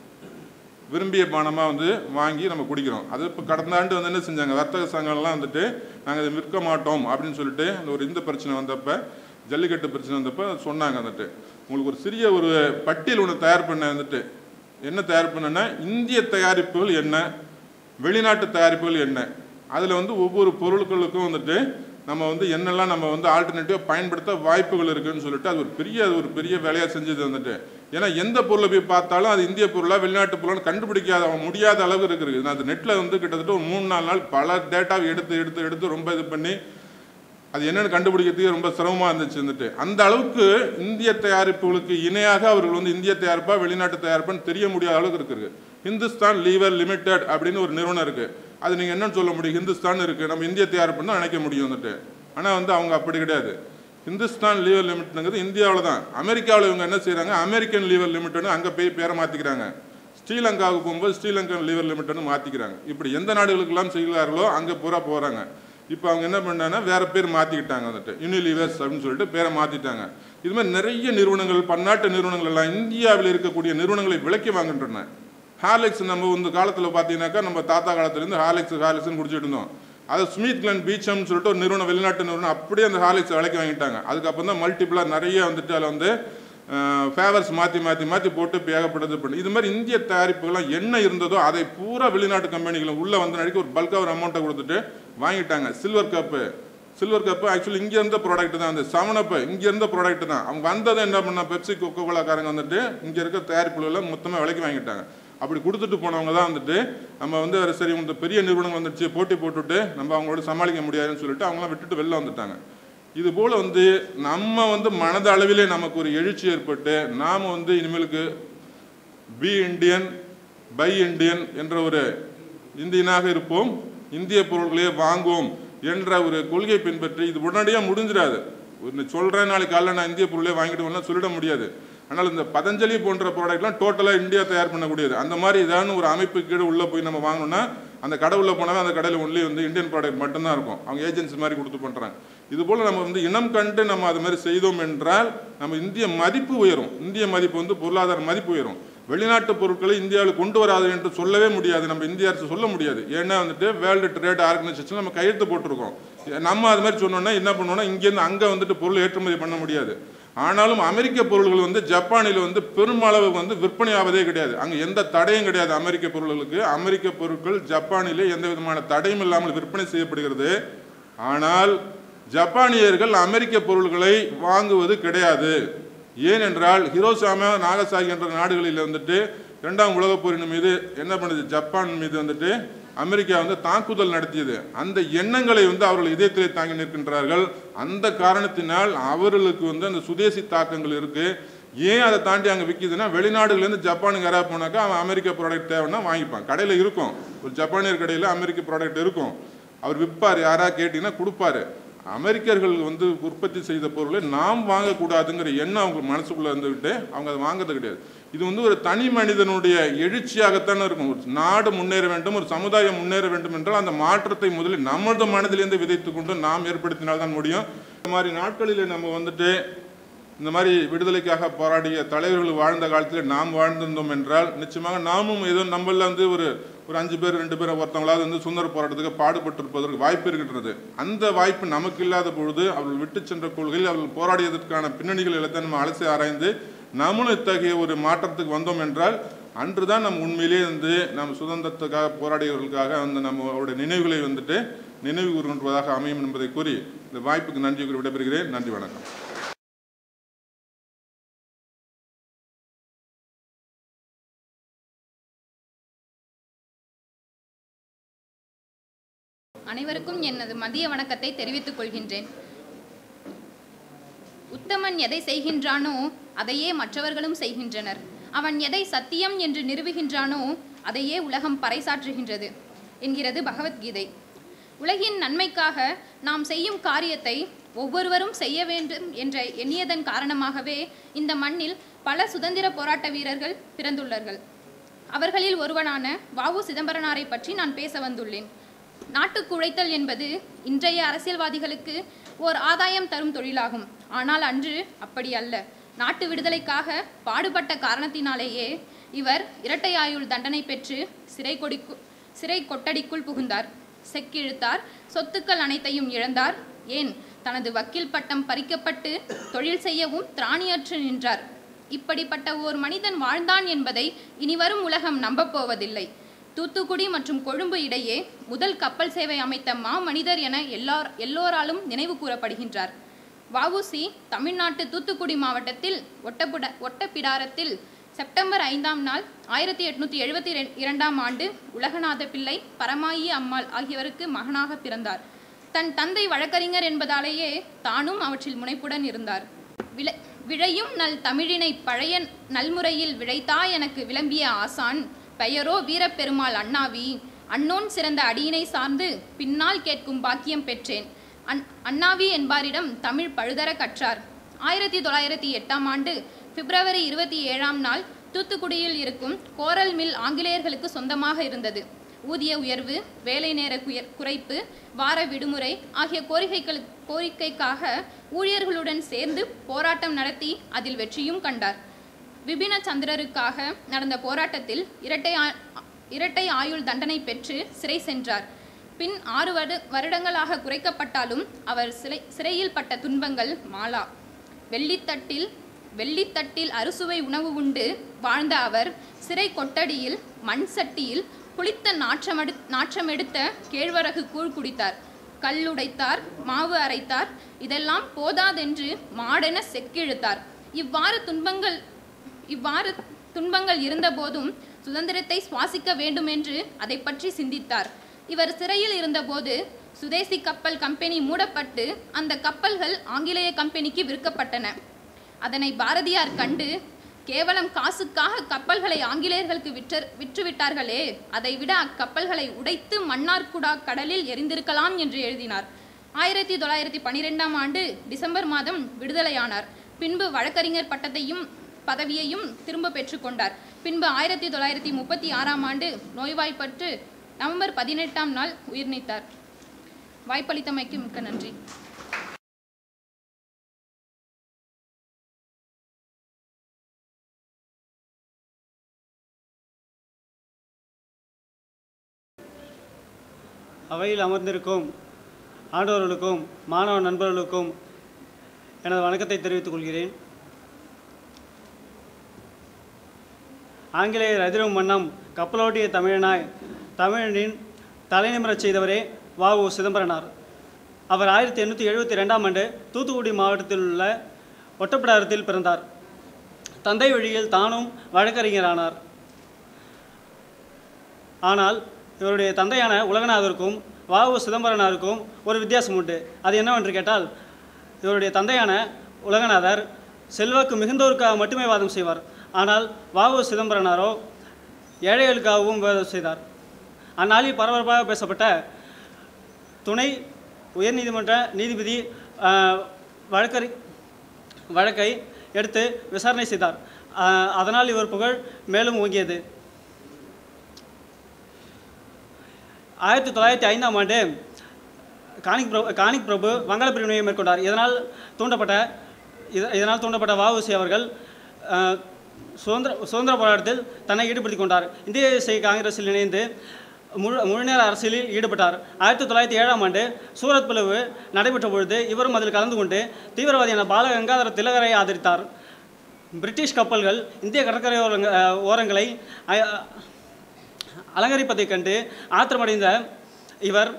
விரும்பிய பானமாக வந்து வாங்கி நம்ம குடிக்கிறோம் அது இப்போ கடந்த ஆண்டு வந்து என்ன செஞ்சாங்க வர்த்தக சங்கம்லாம் வந்துட்டு நாங்கள் இதை விற்க மாட்டோம் அப்படின்னு சொல்லிட்டு அந்த ஒரு இந்த பிரச்சனை வந்தப்ப ஜல்லிக்கட்டு பிரச்சனை வந்தப்ப சொன்னாங்க வந்துட்டு உங்களுக்கு ஒரு சிறிய ஒரு பட்டியல் ஒன்று தயார் பண்ண வந்துட்டு என்ன தயார் பண்ணேன்னா இந்திய தயாரிப்புகள் என்ன வெளிநாட்டு தயாரிப்புகள் என்ன அதில் வந்து ஒவ்வொரு பொருட்களுக்கும் வந்துட்டு நம்ம வந்து என்னெல்லாம் நம்ம வந்து ஆல்டர்னேட்டிவாக பயன்படுத்த வாய்ப்புகள் இருக்குன்னு சொல்லிட்டு அது ஒரு பெரிய அது ஒரு பெரிய வேலையாக செஞ்சது வந்துட்டு ஏன்னா எந்த பொருளை போய் பார்த்தாலும் அது இந்திய பொருளா வெளிநாட்டு பொருளான்னு கண்டுபிடிக்காத முடியாத அளவு இருக்குது நான் அது நெட்டில் வந்து கிட்டத்தட்ட ஒரு மூணு நாலு நாள் பல டேட்டாவை எடுத்து எடுத்து எடுத்து ரொம்ப இது பண்ணி அது என்னன்னு கண்டுபிடிக்கிறதுக்கு ரொம்ப சிரமமாக இருந்துச்சு வந்துட்டு அந்த அளவுக்கு இந்திய தயாரிப்புகளுக்கு இணையாக அவர்கள் வந்து இந்திய தயாரிப்பா வெளிநாட்டு தயாரிப்பான்னு தெரிய முடியாத அளவுக்கு இருக்குது ஹிந்துஸ்தான் லீவர் லிமிடெட் அப்படின்னு ஒரு நிறுவனம் இருக்கு அது நீங்கள் என்னன்னு சொல்ல முடியும் ஹிந்துஸ்தான் இருக்கு நம்ம இந்திய தயாரிப்புன்னு தான் நினைக்க முடியும் வந்துட்டு ஆனால் வந்து அவங்க அப்படி கிடையாது ஹிந்துஸ்தான் லீவர் லிமிட்ங்கிறது இந்தியாவில் தான் அமெரிக்காவில் இவங்க என்ன செய்கிறாங்க அமெரிக்கன் லீவர் லிமிட்னு அங்கே போய் பேரை மாற்றிக்கிறாங்க ஸ்ரீலங்காவுக்கு போகும்போது ஸ்ரீலங்கன் லீவர் லிமிட்னு மாற்றிக்கிறாங்க இப்படி எந்த நாடுகளுக்கெல்லாம் செய்கிறார்களோ அங்கே பூரா போகிறாங்க இப்போ அவங்க என்ன பண்ணாங்கன்னா வேற பேர் மாற்றிக்கிட்டாங்க வந்துட்டு யூனிலீவர்ஸ் அப்படின்னு சொல்லிட்டு பேரை மாற்றிட்டாங்க இது மாதிரி நிறைய நிறுவனங்கள் பன்னாட்டு நிறுவனங்கள் எல்லாம் இந்தியாவில் இருக்கக்கூடிய நிறுவனங்களை விலைக்கு வாங்குகின்றன ஹார்லிக்ஸ் நம்ம இந்த காலத்தில் பார்த்தீங்கன்னாக்கா நம்ம தாத்தா காலத்துலேருந்து ஹார்லிக்ஸ் ஹார்லிக்ஸ்னு குடிச்சிட்டு இருந்தோம் அது ஸ்மித் கிளன் பீச்சம்னு சொல்லிட்டு ஒரு நிறுவனம் வெளிநாட்டு நிறுவனம் அப்படியே அந்த ஹார்லிக்ஸ் விலைக்கு வாங்கிட்டாங்க அதுக்கப்புறம் தான் மல்டிபிளாக நிறைய வந்துட்டு அதில் வந்து ஃபேவர்ஸ் மாற்றி மாற்றி மாற்றி போட்டு இப்போ ஏகப்பட்டது பண்ணி இது மாதிரி இந்திய தயாரிப்புகள்லாம் என்ன இருந்ததோ அதை பூரா வெளிநாட்டு கம்பெனிகளும் உள்ளே வந்து நடிக்க ஒரு பல்காக ஒரு அமௌண்ட்டை கொடுத்துட்டு வாங்கிட்டாங்க silver cup silver cup actually இங்கே இருந்த ப்ராடக்ட் தான் அந்த செவனப்பு இங்கே இருந்த ப்ராடக்ட் தான் அவங்க வந்ததை என்ன பண்ணா பெப்சி கொக்கோ கோலாக்காரங்க வந்துட்டு இங்கே இருக்க தயாரிப்புகளெல்லாம் மொத்தமாக விலைக்கு வாங்கிட்டாங்க அப்படி கொடுத்துட்டு போனவங்க தான் வந்துட்டு நம்ம வந்து சரி இந்த பெரிய நிறுவனங்கள் வந்துடுச்சு போட்டி போட்டுட்டு நம்ம அவங்களோட சமாளிக்க முடியாதுன்னு சொல்லிட்டு அவங்களாம் விட்டுட்டு வெளில வந்துட்டாங்க இது போல வந்து நம்ம வந்து மனதளவிலே நமக்கு ஒரு எழுச்சி ஏற்பட்டு நாம் வந்து இனிமேலுக்கு பி இந்தியன் பை இந்தியன் என்ற ஒரு இந்தியனாக இருப்போம் இந்திய பொருட்களையே வாங்குவோம் என்ற ஒரு கொள்கை பின்பற்றி இது உடனடியாக முடிஞ்சிடாது ஒன்று சொல்கிறேன் நாளைக்கு காலைல நான் இந்திய பொருளே வாங்கிடுவேன்லாம் சொல்லிட முடியாது ஆனால் இந்த பதஞ்சலி போன்ற ப்ராடக்ட்லாம் டோட்டலாக இந்தியா தயார் பண்ணக்கூடியது அந்த மாதிரி ஏதாவது ஒரு அமைப்பு கீழே உள்ளே போய் நம்ம வாங்கணும்னா அந்த கடை உள்ள போனாவே அந்த கடையில் ஒன்லி வந்து இந்தியன் ப்ராடக்ட் மட்டும்தான் இருக்கும் அவங்க ஏஜென்சி மாதிரி கொடுத்து பண்ணுறாங்க இது போல் நம்ம வந்து இனம் கண்டு நம்ம அது மாதிரி செய்தோம் என்றால் நம்ம இந்திய மதிப்பு உயரும் இந்திய மதிப்பு வந்து பொருளாதார மதிப்பு உயரும் வெளிநாட்டு பொருட்களை இந்தியாவில் கொண்டு வராது என்று சொல்லவே முடியாது நம்ம இந்திய அரசு சொல்ல முடியாது ஏன்னா வந்துட்டு வேர்ல்டு ட்ரேட் ஆர்கனைசேஷன் நம்ம கையெழுத்து போட்டிருக்கோம் நம்ம அது மாதிரி சொன்னோம்னா என்ன பண்ணுவோம்னா இங்கேருந்து அங்கே வந்துட்டு பொருள் ஏற்றுமதி பண்ண முடியாது ஆனாலும் அமெரிக்க பொருள்கள் வந்து ஜப்பானில் வந்து பெருமளவு வந்து விற்பனை ஆவதே கிடையாது அங்கே எந்த தடையும் கிடையாது அமெரிக்க பொருள்களுக்கு அமெரிக்க பொருட்கள் ஜப்பானிலே எந்த விதமான தடையும் இல்லாமல் விற்பனை செய்யப்படுகிறது ஆனால் ஜப்பானியர்கள் அமெரிக்க பொருள்களை வாங்குவது கிடையாது ஏனென்றால் ஹிரோசாமா நாகசாகி என்ற நாடுகளில் வந்துட்டு இரண்டாம் உலகப் போரின் மீது என்ன பண்ணுது ஜப்பான் மீது வந்துட்டு அமெரிக்கா வந்து தாக்குதல் நடத்தியது அந்த எண்ணங்களை வந்து அவர்கள் இதயத்திலே தாங்கி நிற்கின்றார்கள் அந்த காரணத்தினால் அவர்களுக்கு வந்து அந்த சுதேசி தாக்கங்கள் இருக்கு ஏன் அதை தாண்டி அங்கே விற்கிதுன்னா வெளிநாடுகள்லேருந்து ஜப்பானுக்கு யாராவது போனாக்கா அவன் அமெரிக்கா ப்ராடக்ட் தேவைன்னா வாங்கிப்பான் கடையில் இருக்கும் ஒரு ஜப்பானியர் கடையில் அமெரிக்க ப்ராடக்ட் இருக்கும் அவர் விற்பார் யாரா கேட்டிங்கன்னா கொடுப்பாரு அமெரிக்கர்கள் வந்து உற்பத்தி செய்த பொருளை நாம் வாங்கக்கூடாதுங்கிற எண்ணம் அவங்க மனசுக்குள்ளே இருந்துக்கிட்டு அவங்க அதை வாங்குறது கிடையாது இது வந்து ஒரு தனி மனிதனுடைய எழுச்சியாகத்தானே இருக்கும் ஒரு நாடு முன்னேற வேண்டும் ஒரு சமுதாயம் முன்னேற வேண்டும் என்றால் அந்த மாற்றத்தை முதலில் நமது மனதிலிருந்து விதைத்து கொண்டு நாம் ஏற்படுத்தினால்தான் முடியும் இந்த மாதிரி நாட்களில் நம்ம வந்துட்டு இந்த மாதிரி விடுதலைக்காக போராடிய தலைவர்கள் வாழ்ந்த காலத்தில் நாம் வாழ்ந்திருந்தோம் என்றால் நிச்சயமாக நாமும் ஏதோ நம்மள வந்து ஒரு ஒரு அஞ்சு பேர் ரெண்டு பேர் ஒருத்தவங்களாவது வந்து சுதந்திர போராட்டத்துக்கு பாடுபட்டிருப்பதற்கு வாய்ப்பு இருக்கின்றது அந்த வாய்ப்பு நமக்கு இல்லாத பொழுது அவர்கள் விட்டு சென்ற கொள்கையில் அவர்கள் போராடியதற்கான பின்னணிகள் எல்லாத்தையும் நம்ம அலசி ஆராய்ந்து நம்மளும் இத்தகைய ஒரு மாற்றத்துக்கு வந்தோம் என்றால் அன்றுதான் நம்ம உண்மையிலேயே வந்து நம்ம சுதந்திரத்துக்காக போராடியவர்களுக்காக அந்த நம்ம அவருடைய நினைவுகளை வந்துட்டு நினைவு கூறுகின்றதாக அமையும் என்பதை கூறி இந்த வாய்ப்புக்கு நன்றி கூறி விடைபெறுகிறேன் நன்றி வணக்கம் அனைவருக்கும் எனது மதிய வணக்கத்தை தெரிவித்துக் கொள்கின்றேன் உத்தமன் எதை செய்கின்றானோ அதையே மற்றவர்களும் செய்கின்றனர் அவன் எதை சத்தியம் என்று நிறுவுகின்றானோ அதையே உலகம் பறைசாற்றுகின்றது என்கிறது பகவத்கீதை உலகின் நன்மைக்காக நாம் செய்யும் காரியத்தை ஒவ்வொருவரும் செய்ய வேண்டும் என்ற எண்ணியதன் காரணமாகவே இந்த மண்ணில் பல சுதந்திர போராட்ட வீரர்கள் பிறந்துள்ளார்கள் அவர்களில் ஒருவனான வாவு சிதம்பரனாரை பற்றி நான் பேச வந்துள்ளேன் நாட்டுக்கு உழைத்தல் என்பது இன்றைய அரசியல்வாதிகளுக்கு ஓர் ஆதாயம் தரும் தொழிலாகும் ஆனால் அன்று அப்படி அல்ல நாட்டு விடுதலைக்காக பாடுபட்ட காரணத்தினாலேயே இவர் இரட்டை ஆயுள் தண்டனை பெற்று சிறை கொடிக்கு சிறை கொட்டடிக்குள் புகுந்தார் செக்கிழுத்தார் சொத்துக்கள் அனைத்தையும் இழந்தார் ஏன் தனது வக்கீல் பட்டம் பறிக்கப்பட்டு தொழில் செய்யவும் திராணியற்று நின்றார் இப்படிப்பட்ட ஓர் மனிதன் வாழ்ந்தான் என்பதை இனிவரும் உலகம் நம்பப் போவதில்லை தூத்துக்குடி மற்றும் கொழும்பு இடையே முதல் கப்பல் சேவை அமைத்த மா மனிதர் என எல்லார் எல்லோராலும் நினைவு கூறப்படுகின்றார் வஉசி தமிழ்நாட்டு தூத்துக்குடி மாவட்டத்தில் ஒட்டப்புட ஒட்டப்பிடாரத்தில் செப்டம்பர் ஐந்தாம் நாள் ஆயிரத்தி எட்நூத்தி எழுபத்தி இரண்டாம் ஆண்டு உலகநாத பிள்ளை பரமாயி அம்மாள் ஆகியோருக்கு மகனாக பிறந்தார் தன் தந்தை வழக்கறிஞர் என்பதாலேயே தானும் அவற்றில் முனைப்புடன் இருந்தார் விளை விழையும் நல் தமிழினை பழைய நல்முறையில் விழைத்தா எனக்கு விளம்பிய ஆசான் பெயரோ வீரப்பெருமாள் அண்ணாவி அன்னோன் சிறந்த அடியினை சார்ந்து பின்னால் கேட்கும் பாக்கியம் பெற்றேன் அன் அண்ணாவி என்பாரிடம் தமிழ் பழுதர கற்றார் ஆயிரத்தி தொள்ளாயிரத்தி எட்டாம் ஆண்டு பிப்ரவரி இருபத்தி ஏழாம் நாள் தூத்துக்குடியில் இருக்கும் கோரல் மில் ஆங்கிலேயர்களுக்கு சொந்தமாக இருந்தது ஊதிய உயர்வு வேலை நேர குயர் குறைப்பு வார விடுமுறை ஆகிய கோரிக்கைகள் கோரிக்கைக்காக ஊழியர்களுடன் சேர்ந்து போராட்டம் நடத்தி அதில் வெற்றியும் கண்டார் விபின சந்திரருக்காக நடந்த போராட்டத்தில் இரட்டை ஆ- இரட்டை ஆயுள் தண்டனை பெற்று சிறை சென்றார் பின் ஆறு வரு வருடங்களாக குறைக்கப்பட்டாலும் அவர் சிறை சிறையில் பட்ட துன்பங்கள் மாலா வெள்ளித்தட்டில் வெள்ளித்தட்டில் அறுசுவை உணவு உண்டு வாழ்ந்த அவர் சிறை கொட்டடியில் மண் சட்டியில் புளித்த நாற்றமெடு நாற்றமெடுத்த கேழ்வரகு கூழ் குடித்தார் கல்லுடைத்தார் மாவு அரைத்தார் இதெல்லாம் போதாதென்று மாடென செக்கிழுத்தார் இவ்வாறு துன்பங்கள் இவ்வாறு துன்பங்கள் இருந்தபோதும் சுதந்திரத்தை சுவாசிக்க வேண்டுமென்று அதை பற்றி சிந்தித்தார் இவர் சிறையில் இருந்தபோது சுதேசி கப்பல் கம்பெனி மூடப்பட்டு அந்த கப்பல்கள் ஆங்கிலேய கம்பெனிக்கு விற்கப்பட்டன அதனை பாரதியார் கண்டு கேவலம் காசுக்காக கப்பல்களை ஆங்கிலேயர்களுக்கு விற்ற விற்றுவிட்டார்களே அதைவிட அக்கப்பல்களை உடைத்து மன்னார்குடா கடலில் எரிந்திருக்கலாம் என்று எழுதினார் ஆயிரத்தி தொள்ளாயிரத்தி பனிரெண்டாம் ஆண்டு டிசம்பர் மாதம் விடுதலையானார் பின்பு வழக்கறிஞர் பட்டத்தையும் பதவியையும் திரும்ப பெற்றுக்கொண்டார் பின்பு ஆயிரத்தி தொள்ளாயிரத்தி முப்பத்தி ஆறாம் ஆண்டு நோய்வாய்ப்பட்டு நவம்பர் பதினெட்டாம் நாள் உயிர் நீத்தார் வாய்ப்பளித்தமைக்கு மிக்க நன்றி அவையில் அமர்ந்திருக்கும் ஆண்டவர்களுக்கும் மாணவ நண்பர்களுக்கும் எனது வணக்கத்தை தெரிவித்துக் கொள்கிறேன் ஆங்கிலேயர் அதிரும் வண்ணம் கப்பலோட்டிய தமிழனாய் தமிழனின் தலைநிமிரச் செய்தவரே வ உ சிதம்பரனார் அவர் ஆயிரத்தி எண்ணூற்றி எழுபத்தி ரெண்டாம் ஆண்டு தூத்துக்குடி மாவட்டத்தில் உள்ள ஒட்டப்பிடாரத்தில் பிறந்தார் தந்தை வழியில் தானும் வழக்கறிஞரானார் ஆனால் இவருடைய தந்தையான உலகநாதருக்கும் வாவு சிதம்பரனாருக்கும் ஒரு வித்தியாசம் உண்டு அது என்னவென்று கேட்டால் இவருடைய தந்தையான உலகநாதர் செல்வாக்கு மிகுந்தோருக்காக மட்டுமே வாதம் செய்வார் ஆனால் வாவு சிதம்பரனாரோ ஏழைகளுக்காகவும் வாதம் செய்தார் அந்நாளில் பரபரப்பாக பேசப்பட்ட துணை உயர்நீதிமன்ற நீதிபதி ஆஹ், வழக்கறி வழக்கை எடுத்து விசாரணை செய்தார் ஆஹ், அதனால் இவர் புகழ் மேலும் ஓங்கியது ஆயிரத்தி தொள்ளாயிரத்தி ஐந்தாம் ஆண்டு காணிக் பிரபு காணிக் பிரபு வங்காள பிரிவினையை மேற்கொண்டார் இதனால் தூண்டப்பட்ட இத- இதனால் தூண்டப்பட்ட வஉசி அவர்கள் அஹ், சுதந்திர சுதந்திர போராட்டத்தில் தன்னை ஈடுபடுத்திக் கொண்டார் இந்திய தேசிய காங்கிரஸில் இணைந்து முழு முழுநேர அரசியலில் ஈடுபட்டார் ஆயிரத்தி தொள்ளாயிரத்தி ஏழாம் ஆண்டு சூரத் பிளவு நடைபெற்ற பொழுது இவரும் அதில் கலந்து கொண்டு தீவிரவாதியான பால கங்காதர திலகரை ஆதரித்தார் பிரிட்டிஷ் கப்பல்கள் இந்திய கடற்கரை ஓரங்க அஹ், ஓரங்களை அ- அலங்கரிப்பதைக் கண்டு ஆத்திரமடைந்த இவர்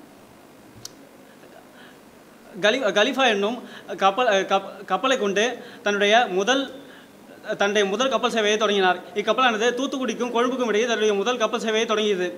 கலி கலிஃபா என்னும் கப்பல் அஹ், கப் கப்பலை கொண்டு தன்னுடைய முதல் தன்னுடைய முதல் கப்பல் சேவையை தொடங்கினார் இக்கப்பலானது தூத்துக்குடிக்கும் கொழும்புக்கும் இடையே தன்னுடைய முதல் கப்பல் சேவையை தொடங்கியது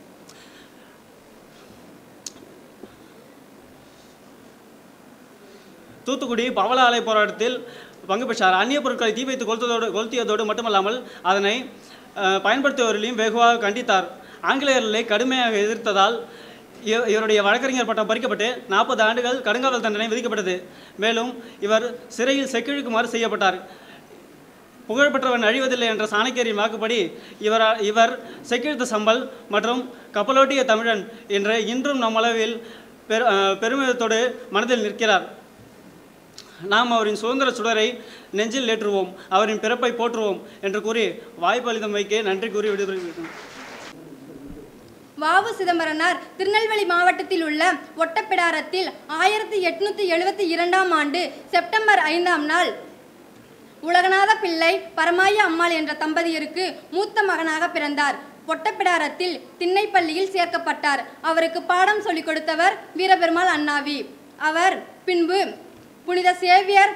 தூத்துக்குடி பவள ஆலை போராட்டத்தில் பங்கு பெற்றார் அந்நிய பொருட்களை தீ வைத்து கொளுத்ததோடு கொளுத்தியதோடு மட்டுமல்லாமல் அதனை அஹ், பயன்படுத்துபவர்களையும் வெகுவாக கண்டித்தார் ஆங்கிலேயர்களை கடுமையாக எதிர்த்ததால் இவ- இவருடைய வழக்கறிஞர் பட்டம் பறிக்கப்பட்டு நாற்பது ஆண்டுகள் கடுங்காவல் தண்டனை விதிக்கப்பட்டது மேலும் இவர் சிறையில் செக்கிழுக்குமாறு செய்யப்பட்டார் புகழ்பெற்றவன் அழிவதில்லை என்ற சாணக்கியரின் வாக்குப்படி இவர் இவர் செக்கிழுத்த சம்பல் மற்றும் கப்பலோட்டிய தமிழன் என்ற இன்றும் நம்மளவில் பெரு அஹ், பெருமிதத்தோடு மனதில் நிற்கிறார் நாம் அவரின் சுதந்திர சுடரை நெஞ்சில் ஏற்றுவோம் அவரின் பிறப்பை போற்றுவோம் என்று கூறி வாய்ப்பளித்தமைக்கு நன்றி கூறி விடுபடுகிறேன் வாவு சிதம்பரனார் திருநெல்வேலி மாவட்டத்தில் உள்ள ஒட்டப்பிடாரத்தில் ஆயிரத்தி எட்நூத்தி எழுபத்தி இரண்டாம் ஆண்டு செப்டம்பர் ஐந்தாம் நாள் உலகநாத பிள்ளை பரமாய அம்மாள் என்ற தம்பதியருக்கு மூத்த மகனாக பிறந்தார் ஒட்டப்பிடாரத்தில் திண்ணைப்பள்ளியில் சேர்க்கப்பட்டார் அவருக்கு பாடம் சொல்லிக் கொடுத்தவர் வீரபெருமாள் அண்ணாவி அவர் பின்பு புனித சேவியர்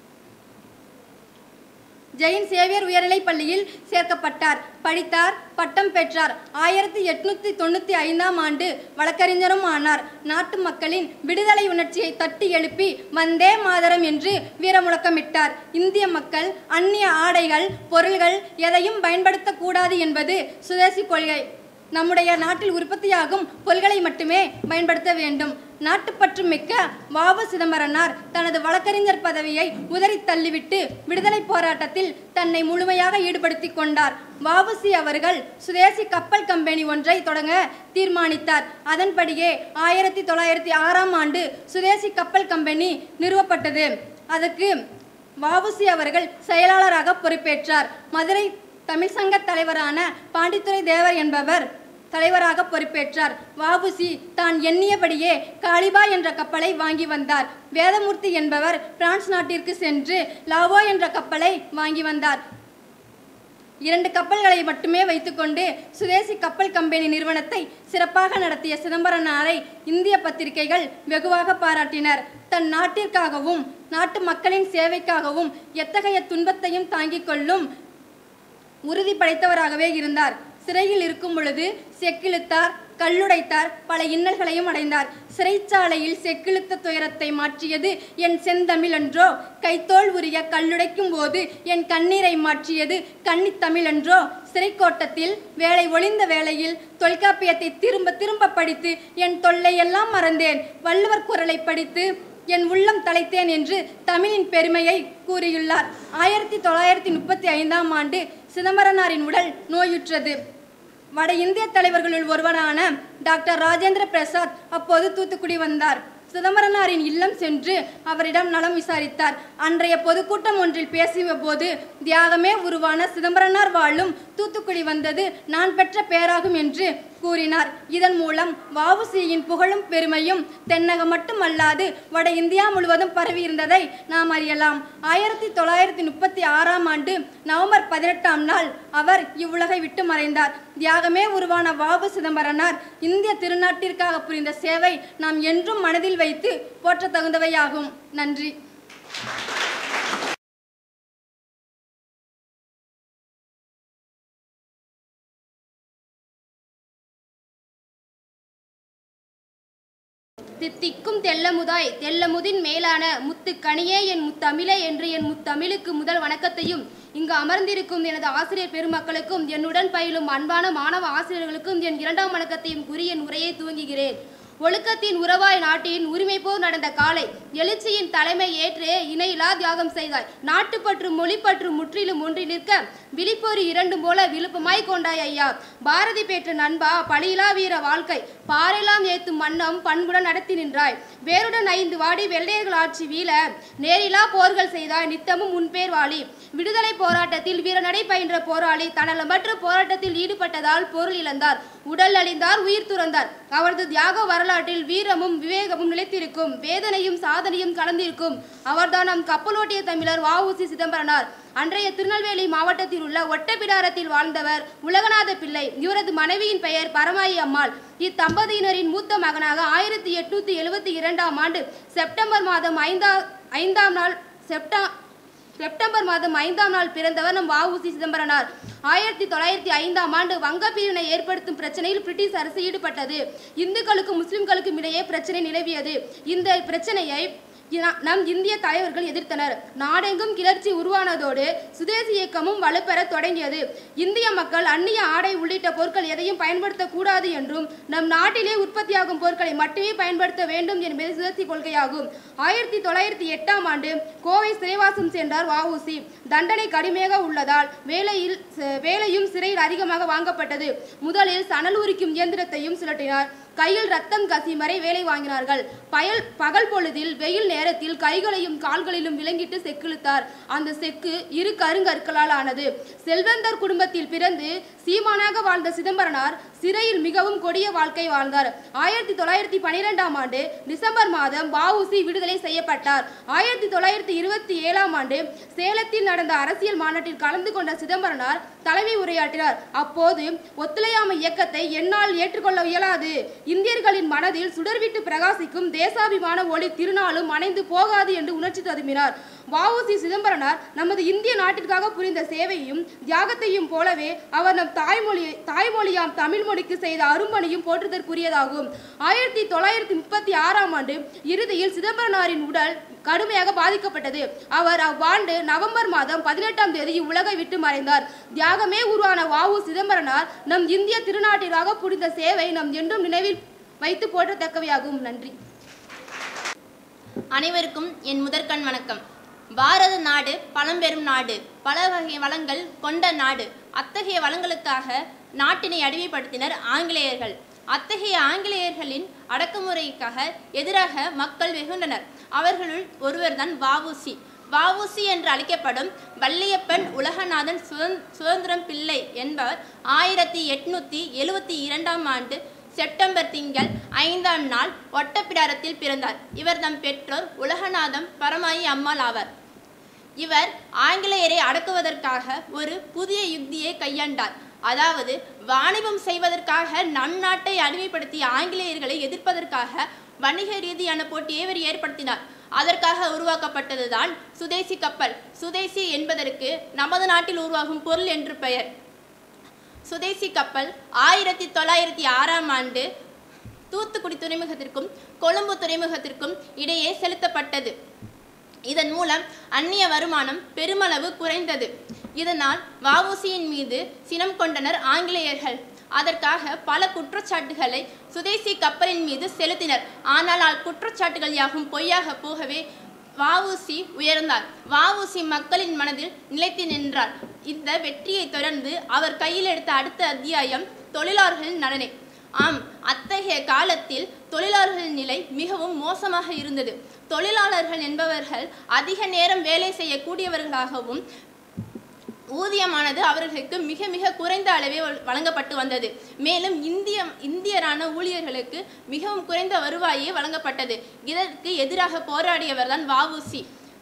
ஜெயின் சேவியர் உயர்நிலைப் பள்ளியில் சேர்க்கப்பட்டார் படித்தார் பட்டம் பெற்றார் ஆயிரத்தி எட்நூத்தி தொண்ணூத்தி ஐந்தாம் ஆண்டு வழக்கறிஞரும் ஆனார் நாட்டு மக்களின் விடுதலை உணர்ச்சியை தட்டி எழுப்பி வந்தே மாதரம் என்று வீரமுழக்கமிட்டார் இந்திய மக்கள் அந்நிய ஆடைகள் பொருள்கள் எதையும் பயன்படுத்தக்கூடாது என்பது சுதேசி கொள்கை நம்முடைய நாட்டில் உற்பத்தியாகும் பொருள்களை மட்டுமே பயன்படுத்த வேண்டும் நாட்டுப்பற்று மிக்க வாவு சிதம்பரனார் தனது வழக்கறிஞர் பதவியை உதறி தள்ளிவிட்டு விடுதலை போராட்டத்தில் தன்னை முழுமையாக ஈடுபடுத்திக் கொண்டார் வாவுசி அவர்கள் சுதேசி கப்பல் கம்பெனி ஒன்றை தொடங்க தீர்மானித்தார் அதன்படியே ஆயிரத்தி தொள்ளாயிரத்தி ஆறாம் ஆண்டு சுதேசி கப்பல் கம்பெனி நிறுவப்பட்டது அதற்கு வாவுசி அவர்கள் செயலாளராக பொறுப்பேற்றார் மதுரை தமிழ் சங்க தலைவரான பாண்டித்துரை தேவர் என்பவர் தலைவராக பொறுப்பேற்றார் வாவுசி தான் எண்ணியபடியே காளிபா என்ற கப்பலை வாங்கி வந்தார் வேதமூர்த்தி என்பவர் பிரான்ஸ் நாட்டிற்கு சென்று லாவோ என்ற கப்பலை வாங்கி வந்தார் இரண்டு கப்பல்களை மட்டுமே வைத்துக்கொண்டு சுதேசி கப்பல் கம்பெனி நிறுவனத்தை சிறப்பாக நடத்திய சிதம்பரனாரை இந்திய பத்திரிகைகள் வெகுவாக பாராட்டினர் தன் நாட்டிற்காகவும் நாட்டு மக்களின் சேவைக்காகவும் எத்தகைய துன்பத்தையும் தாங்கிக் கொள்ளும் உறுதி படைத்தவராகவே இருந்தார் சிறையில் இருக்கும் பொழுது செக்கிழுத்தார் கல்லுடைத்தார் பல இன்னல்களையும் அடைந்தார் சிறைச்சாலையில் செக்கிழுத்த துயரத்தை மாற்றியது என் செந்தமிழ் என்றோ கைத்தோல் உரிய கல்லுடைக்கும் போது என் கண்ணீரை மாற்றியது கன்னித்தமிழ் என்றோ சிறைக்கோட்டத்தில் வேலை ஒளிந்த வேளையில் தொல்காப்பியத்தை திரும்ப திரும்ப படித்து என் தொல்லையெல்லாம் மறந்தேன் வள்ளுவர் குரலை படித்து என் உள்ளம் தலைத்தேன் என்று தமிழின் பெருமையை கூறியுள்ளார் ஆயிரத்தி தொள்ளாயிரத்தி முப்பத்தி ஐந்தாம் ஆண்டு சிதம்பரனாரின் உடல் நோயுற்றது வட இந்திய தலைவர்களுள் ஒருவரான டாக்டர் ராஜேந்திர பிரசாத் அப்போது தூத்துக்குடி வந்தார் சிதம்பரனாரின் இல்லம் சென்று அவரிடம் நலம் விசாரித்தார் அன்றைய பொதுக்கூட்டம் ஒன்றில் பேசிய போது தியாகமே உருவான சிதம்பரனார் வாழும் தூத்துக்குடி வந்தது நான் பெற்ற பேராகும் என்று கூறினார் இதன் மூலம் வஉசியின் புகழும் பெருமையும் தென்னகம் மட்டுமல்லாது வட இந்தியா முழுவதும் பரவியிருந்ததை நாம் அறியலாம் ஆயிரத்தி தொள்ளாயிரத்தி முப்பத்தி ஆறாம் ஆண்டு நவம்பர் பதினெட்டாம் நாள் அவர் இவ்வுலகை விட்டு மறைந்தார் தியாகமே உருவான வாவு சிதம்பரனார் இந்திய திருநாட்டிற்காக புரிந்த சேவை நாம் என்றும் மனதில் வைத்து போற்ற தகுந்தவையாகும் நன்றி தித்திக்கும் தெல்லமுதாய் தெல்லமுதின் மேலான முத்துக்கனியே என் முத்தமிழே என்று என் முத்தமிழுக்கு முதல் வணக்கத்தையும் இங்கு அமர்ந்திருக்கும் எனது ஆசிரியர் பெருமக்களுக்கும் என்னுடன் பயிலும் அன்பான மாணவ ஆசிரியர்களுக்கும் என் இரண்டாம் வணக்கத்தையும் கூறி என் உரையை துவங்குகிறேன் ஒழுக்கத்தின் உறவாய் நாட்டின் உரிமை போர் நடந்த காலை எழுச்சியின் தலைமை ஏற்று இணையிலா தியாகம் செய்தாய் நாட்டுப்பற்று மொழிப்பற்று முற்றிலும் ஒன்றி நிற்க விழிப்பொறி இரண்டும் போல விழுப்பமாய் கொண்டாய் ஐயா பாரதி பெற்ற நண்பா பழியிலா வீர வாழ்க்கை பாரெல்லாம் ஏத்தும் மன்னம் பண்புடன் நடத்தி நின்றாய் வேருடன் ஐந்து வாடி வெள்ளையர்கள் ஆட்சி வீழ நேரிலா போர்கள் செய்தாய் நித்தமும் முன்பேர் வாழி விடுதலை போராட்டத்தில் வீரநடை பயின்ற போராளி தன்னலமற்ற போராட்டத்தில் ஈடுபட்டதால் பொருள் இழந்தார் உடல் அழிந்தார் உயிர் துறந்தார் அவரது தியாக வரலாற்றில் வீரமும் விவேகமும் நிலைத்திருக்கும் வேதனையும் சாதனையும் கலந்திருக்கும் அவர்தான் நம் கப்பலோட்டிய தமிழர் வஉசி சிதம்பரனார் அன்றைய திருநெல்வேலி மாவட்டத்தில் உள்ள ஒட்டப்பிடாரத்தில் வாழ்ந்தவர் உலகநாத பிள்ளை இவரது மனைவியின் பெயர் பரமாயி அம்மாள் இத்தம்பதியினரின் மூத்த மகனாக ஆயிரத்தி எட்நூத்தி எழுபத்தி இரண்டாம் ஆண்டு செப்டம்பர் மாதம் ஐந்தா ஐந்தாம் நாள் செப்டா செப்டம்பர் மாதம் ஐந்தாம் நாள் பிறந்தவர் நம் வஉசி சிதம்பரனார் ஆயிரத்தி தொள்ளாயிரத்தி ஐந்தாம் ஆண்டு வங்க பிரிவினை ஏற்படுத்தும் பிரச்சனையில் பிரிட்டிஷ் அரசு ஈடுபட்டது இந்துக்களுக்கும் முஸ்லிம்களுக்கும் இடையே பிரச்சனை நிலவியது இந்த பிரச்சனையை இன- நம் இந்திய தலைவர்கள் எதிர்த்தனர் நாடெங்கும் கிளர்ச்சி உருவானதோடு சுதேசி இயக்கமும் வலுப்பெற தொடங்கியது இந்திய மக்கள் அந்நிய ஆடை உள்ளிட்ட பொருட்கள் எதையும் பயன்படுத்தக்கூடாது என்றும் நம் நாட்டிலே உற்பத்தியாகும் பொருட்களை மட்டுமே பயன்படுத்த வேண்டும் என்பது சுதேசி கொள்கையாகும் ஆயிரத்தி தொள்ளாயிரத்தி எட்டாம் ஆண்டு கோவை சிறைவாசம் சென்றார் வஉசி தண்டனை கடுமையாக உள்ளதால் வேலையில் ச- வேலையும் சிறையில் அதிகமாக வாங்கப்பட்டது முதலில் சணல் உரிக்கும் இயந்திரத்தையும் சுழற்றினார் கையில் ரத்தம் கசியும் வரை வேலை வாங்கினார்கள் பயல் பகல் பொழுதில் வெயில் நேரத்தில் கைகளையும் கால்களிலும் விலங்கிட்டு செக்கிழுத்தார் அந்த செக்கு இரு கருங்கற்களால் ஆனது செல்வந்தர் குடும்பத்தில் பிறந்து சீமானாக வாழ்ந்த சிதம்பரனார் சிறையில் மிகவும் கொடிய வாழ்க்கை வாழ்ந்தார் ஆயிரத்தி தொள்ளாயிரத்தி பனிரெண்டாம் ஆண்டு டிசம்பர் மாதம் வஉசி விடுதலை செய்யப்பட்டார் ஆயிரத்தி தொள்ளாயிரத்தி இருபத்தி ஏழாம் ஆண்டு சேலத்தில் நடந்த அரசியல் மாநாட்டில் கலந்து கொண்ட சிதம்பரனார் தலைமை உரையாற்றினார் அப்போது ஒத்துழையாமை இயக்கத்தை என்னால் ஏற்றுக்கொள்ள இயலாது இந்தியர்களின் மனதில் சுடர்விட்டு பிரகாசிக்கும் தேசாபிமான ஒளி திருநாளும் அணைந்து போகாது என்று உணர்ச்சி ததும்பினார் வஉசி சிதம்பரனார் நமது இந்திய நாட்டிற்காக புரிந்த சேவையும் தியாகத்தையும் போலவே அவர் நம் தாய்மொழி தாய்மொழியாம் தமிழ் மொழிக்கு செய்த அரும்பணியும் போற்றுதற்குரியதாகும் ஆயிரத்தி தொள்ளாயிரத்தி முப்பத்தி ஆறாம் ஆண்டு இறுதியில் சிதம்பரனாரின் உடல் கடுமையாக பாதிக்கப்பட்டது அவர் அவ்வாண்டு நவம்பர் மாதம் பதினெட்டாம் தேதி இவ்வுலகை விட்டு மறைந்தார் தியாகமே உருவான வாவு சிதம்பரனார் நம் இந்திய திருநாட்டிற்காக புரிந்த சேவை நம் என்றும் நினைவில் வைத்து போற்றத்தக்கவையாகும் நன்றி அனைவருக்கும் என் முதற்கண் வணக்கம் பாரத நாடு பழம்பெரும் நாடு பல வகை வளங்கள் கொண்ட நாடு அத்தகைய வளங்களுக்காக நாட்டினை அடிமைப்படுத்தினர் ஆங்கிலேயர்கள் அத்தகைய ஆங்கிலேயர்களின் அடக்குமுறைக்காக எதிராக மக்கள் வெகுண்டனர் அவர்களுள் ஒருவர்தான் வஉசி வஉசி என்று அழைக்கப்படும் வள்ளியப்பன் உலகநாதன் சுதந் சுதந்திரம் பிள்ளை என்பவர் ஆயிரத்தி எட்நூத்தி எழுவத்தி இரண்டாம் ஆண்டு செப்டம்பர் திங்கள் ஐந்தாம் நாள் ஒட்டப்பிடாரத்தில் பிறந்தார் இவர் தம் பெற்றோர் உலகநாதம் பரமாயி அம்மாள் ஆவார் இவர் ஆங்கிலேயரை அடக்குவதற்காக ஒரு புதிய யுக்தியை கையாண்டார் அதாவது வாணிபம் செய்வதற்காக நம் நாட்டை அடிமைப்படுத்திய ஆங்கிலேயர்களை எதிர்ப்பதற்காக வணிக ரீதியான போட்டியை இவர் ஏற்படுத்தினார் அதற்காக உருவாக்கப்பட்டதுதான் சுதேசி கப்பல் சுதேசி என்பதற்கு நமது நாட்டில் உருவாகும் பொருள் என்று பெயர் சுதேசி கப்பல் ஆயிரத்தி தொள்ளாயிரத்தி ஆறாம் ஆண்டு தூத்துக்குடி துறைமுகத்திற்கும் கொழும்பு துறைமுகத்திற்கும் இடையே செலுத்தப்பட்டது இதன் மூலம் அந்நிய வருமானம் பெருமளவு குறைந்தது இதனால் வஉசியின் மீது சினம் கொண்டனர் ஆங்கிலேயர்கள் அதற்காக பல குற்றச்சாட்டுகளை சுதேசி கப்பலின் மீது செலுத்தினர் ஆனால் அக்குற்றச்சாட்டுகள் யாவும் பொய்யாக போகவே வஉசி உயர்ந்தார் வஉசி மக்களின் மனதில் நிலைத்து நின்றார் இந்த வெற்றியை தொடர்ந்து அவர் கையில் எடுத்த அடுத்த அத்தியாயம் தொழிலாளர்களின் நலனே ஆம் அத்தகைய காலத்தில் தொழிலாளர்களின் நிலை மிகவும் மோசமாக இருந்தது தொழிலாளர்கள் என்பவர்கள் அதிக நேரம் வேலை செய்யக்கூடியவர்களாகவும் ஊதியமானது அவர்களுக்கு மிக மிக குறைந்த அளவே வழ- வழங்கப்பட்டு வந்தது மேலும் இந்திய இந்தியரான ஊழியர்களுக்கு மிகவும் குறைந்த வருவாயே வழங்கப்பட்டது இதற்கு எதிராக போராடியவர் தான் வஉசி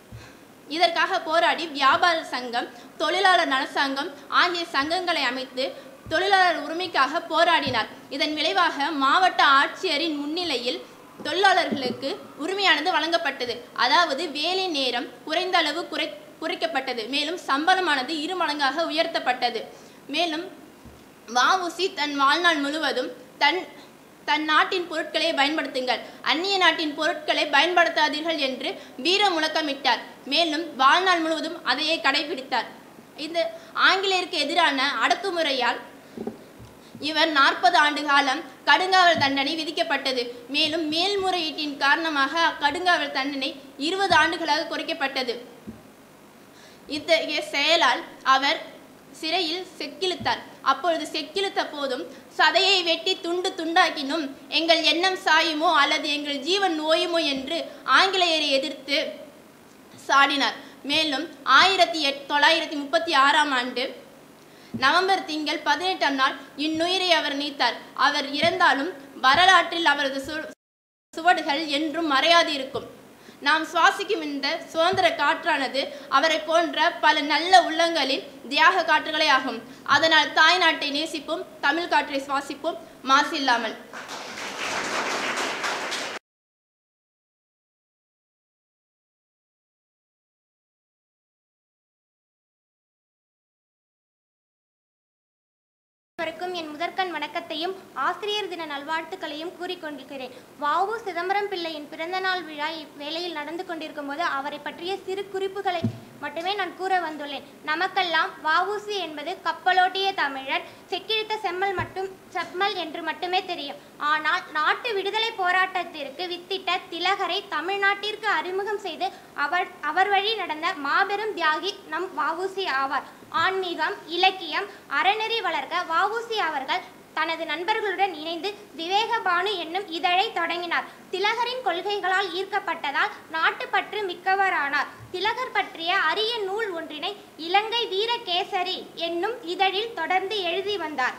இதற்காக போராடி வியாபார சங்கம் தொழிலாளர் நலசங்கம் ஆகிய சங்கங்களை அமைத்து தொழிலாளர் உரிமைக்காக போராடினார் இதன் விளைவாக மாவட்ட ஆட்சியரின் முன்னிலையில் தொழிலாளர்களுக்கு உரிமையானது வழங்கப்பட்டது அதாவது வேலை நேரம் குறைந்த அளவு குறை குறைக்கப்பட்டது மேலும் சம்பளமானது இரு மடங்காக உயர்த்தப்பட்டது மேலும் வஉசி தன் வாழ்நாள் முழுவதும் தன் தன் நாட்டின் பொருட்களை பயன்படுத்துங்கள் அந்நிய நாட்டின் பொருட்களை பயன்படுத்தாதீர்கள் என்று வீர முழக்கமிட்டார் மேலும் வாழ்நாள் முழுவதும் அதையே கடைபிடித்தார் இந்த ஆங்கிலேயருக்கு எதிரான அடக்குமுறையால் இவர் நாற்பது ஆண்டு காலம் கடுங்காவல் தண்டனை விதிக்கப்பட்டது மேலும் மேல்முறையீட்டின் காரணமாக அக்கடுங்காவல் தண்டனை இருபது ஆண்டுகளாக குறைக்கப்பட்டது இத்தகைய செயலால் அவர் சிறையில் செக்கிழுத்தார் அப்பொழுது செக்கிழுத்த போதும் சதையை வெட்டி துண்டு துண்டாக்கினும் எங்கள் எண்ணம் சாயுமோ அல்லது எங்கள் ஜீவன் ஓயுமோ என்று ஆங்கிலேயரை எதிர்த்து சாடினார் மேலும் ஆயிரத்தி எட் தொள்ளாயிரத்தி முப்பத்தி ஆறாம் ஆண்டு நவம்பர் திங்கள் பதினெட்டாம் நாள் இந்நுயிரை அவர் நீத்தார் அவர் இறந்தாலும் வரலாற்றில் அவரது சு- சுவடுகள் என்றும் மறையாது இருக்கும் நாம் சுவாசிக்கும் இந்த சுதந்திர காற்றானது அவரை போன்ற பல நல்ல உள்ளங்களின் தியாக காற்றுகளே ஆகும் அதனால் தாய் நாட்டை நேசிப்போம் தமிழ் காற்றை சுவாசிப்போம் மாசில்லாமல் அனைவருக்கும் என் முதற்கண் வணக்கத்தையும் ஆசிரியர் தின நல்வாழ்த்துக்களையும் கூறிக்கொண்டிருக்கிறேன் வாவு சிதம்பரம் பிள்ளையின் பிறந்தநாள் விழா இவ்வேளையில் நடந்து கொண்டிருக்கும் போது அவரை பற்றிய சிறு குறிப்புகளை மட்டுமே நான் கூற வந்துள்ளேன் நமக்கெல்லாம் வாவுசி என்பது கப்பலோட்டிய தமிழன் செக்கிழித்த செம்மல் மட்டும் செம்மல் என்று மட்டுமே தெரியும் ஆனால் நாட்டு விடுதலை போராட்டத்திற்கு வித்திட்ட திலகரை தமிழ்நாட்டிற்கு அறிமுகம் செய்து அவர் அவர் வழி நடந்த மாபெரும் தியாகி நம் வாவுசி ஆவார் ஆன்மீகம் இலக்கியம் அறநெறி வளர்க்க வாவுசி அவர்கள் தனது நண்பர்களுடன் இணைந்து விவேகபானு என்னும் இதழை தொடங்கினார் திலகரின் கொள்கைகளால் ஈர்க்கப்பட்டதால் நாட்டுப்பற்று மிக்கவரானார் திலகர் பற்றிய அரிய நூல் ஒன்றினை இலங்கை வீரகேசரி என்னும் இதழில் தொடர்ந்து எழுதி வந்தார்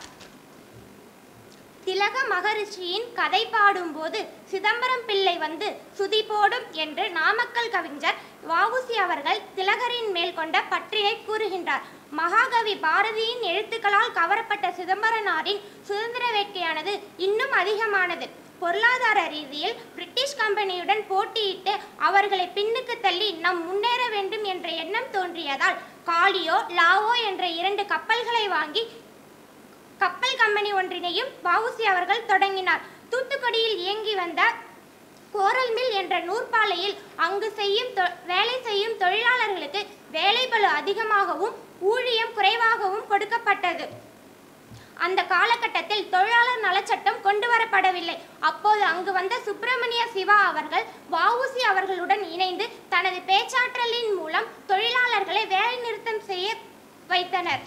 திலக மகரிஷியின் கதை பாடும்போது சிதம்பரம் பிள்ளை வந்து சுதி போடும் என்று நாமக்கல் கவிஞர் வஉசி அவர்கள் திலகரின் மேல் கொண்ட பற்றினை கூறுகின்றார் மகாகவி பாரதியின் எழுத்துக்களால் கவரப்பட்ட சிதம்பரனாரின் சுதந்திர வேட்கையானது இன்னும் அதிகமானது பொருளாதார ரீதியில் பிரிட்டிஷ் கம்பெனியுடன் போட்டியிட்டு அவர்களை பின்னுக்கு தள்ளி நாம் முன்னேற வேண்டும் என்ற எண்ணம் தோன்றியதால் காலியோ லாவோ என்ற இரண்டு கப்பல்களை வாங்கி கப்பல் கம்பெனி ஒன்றினையும் வஉசி அவர்கள் தொடங்கினார் தூத்துக்குடியில் இயங்கி வந்த கோரல் மில் என்ற நூற்பாலையில் அங்கு செய்யும் தொ- வேலை செய்யும் தொழிலாளர்களுக்கு வேலைபளு அதிகமாகவும் ஊழியம் குறைவாகவும் கொடுக்கப்பட்டது அந்த காலகட்டத்தில் தொழிலாளர் நலச்சட்டம் கொண்டு வரப்படவில்லை அப்போது அங்கு வந்த சுப்பிரமணிய சிவா அவர்கள் வஉசி அவர்களுடன் இணைந்து தனது பேச்சாற்றலின் மூலம் தொழிலாளர்களை வேலைநிறுத்தம் செய்ய வைத்தனர்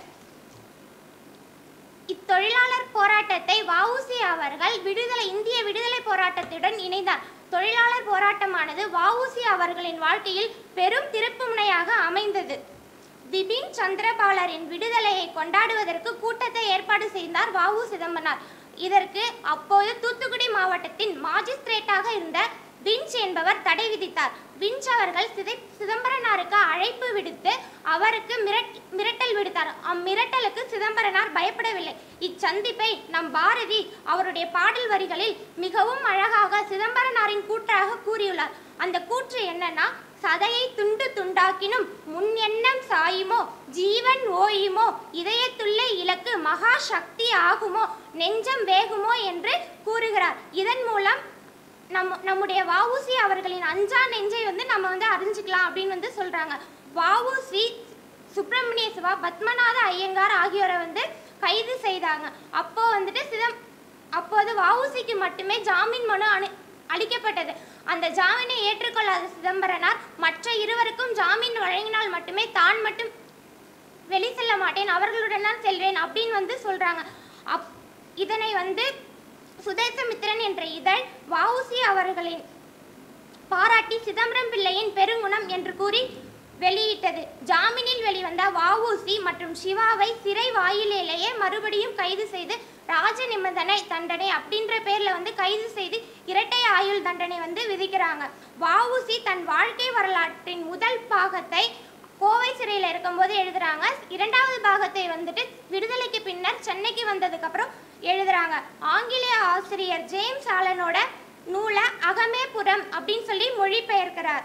இத்தொழிலாளர் போராட்டத்தை வஉசி அவர்கள் விடுதலை இந்திய விடுதலை போராட்டத்துடன் இணைந்தார் தொழிலாளர் போராட்டமானது வஉசி அவர்களின் வாழ்க்கையில் பெரும் திருப்புமுனையாக அமைந்தது பிபின் சந்திரபாலரின் விடுதலையை கொண்டாடுவதற்கு கூட்டத்தை ஏற்பாடு செய்தார் வஉ சிதம்பரனார் இதற்கு அப்போது தூத்துக்குடி மாவட்டத்தின் மாஜிஸ்திரேட்டாக இருந்த வின்ச் என்பவர் தடை விதித்தார் வின்ச் அவர்கள் சிதை சிதம்பரனாருக்கு அழைப்பு விடுத்து அவருக்கு மிரட் மிரட்டல் விடுத்தார் அம்மிரட்டலுக்கு சிதம்பரனார் பயப்படவில்லை இச்சந்திப்பை நம் பாரதி அவருடைய பாடல் வரிகளில் மிகவும் அழகாக சிதம்பரனாரின் கூற்றாக கூறியுள்ளார் அந்த கூற்று என்னன்னா சதையை துண்டு துண்டாக்கினும் முன் எண்ணம் சாயுமோ ஜீவன் ஓயுமோ இதயத்துள்ளே இலக்கு மகா சக்தி ஆகுமோ நெஞ்சம் வேகுமோ என்று கூறுகிறார் இதன் மூலம் நம்ம நம்முடைய வஉசி அவர்களின் அஞ்சா நெஞ்சை வந்து நம்ம வந்து அறிஞ்சுக்கலாம் அப்படின்னு வந்து சொல்றாங்க வஉசி சுப்பிரமணிய சிவா பத்மநாத ஐயங்கார் ஆகியோரை வந்து கைது செய்தாங்க அப்போ வந்துட்டு சிதம் அப்போது வஉசிக்கு மட்டுமே ஜாமீன் மனு அனு அளிக்கப்பட்டது அந்த ஜாமீனை ஏற்றுக்கொள்ளாத சிதம்பரனார் மற்ற இருவருக்கும் ஜாமீன் வழங்கினால் மட்டுமே தான் மட்டும் வெளி செல்ல மாட்டேன் அவர்களுடன் தான் செல்வேன் அப்படின்னு வந்து சொல்றாங்க அப் இதனை வந்து சுதேசமித்திரன் என்ற இதழ் வஉசி அவர்களின் பாராட்டி சிதம்பரம் பிள்ளையின் பெருங்குணம் என்று கூறி வெளியிட்டது ஜாமீனில் வெளிவந்த வஉசி மற்றும் சிவாவை சிறை வாயிலேயே மறுபடியும் கைது செய்து ராஜ நிபந்தனை தண்டனை அப்படின்ற பேர்ல வந்து கைது செய்து இரட்டை ஆயுள் தண்டனை வந்து விதிக்கிறாங்க வஉசி தன் வாழ்க்கை வரலாற்றின் முதல் பாகத்தை கோவை சிறையில் இருக்கும்போது எழுதுறாங்க இரண்டாவது பாகத்தை வந்துட்டு விடுதலைக்கு பின்னர் சென்னைக்கு வந்ததுக்கு அப்புறம் எழுதுறாங்க ஆங்கிலேய ஆசிரியர் ஜேம்ஸ் ஆலனோட நூலை அகமே புறம் அப்படின்னு சொல்லி மொழிபெயர்க்கிறார்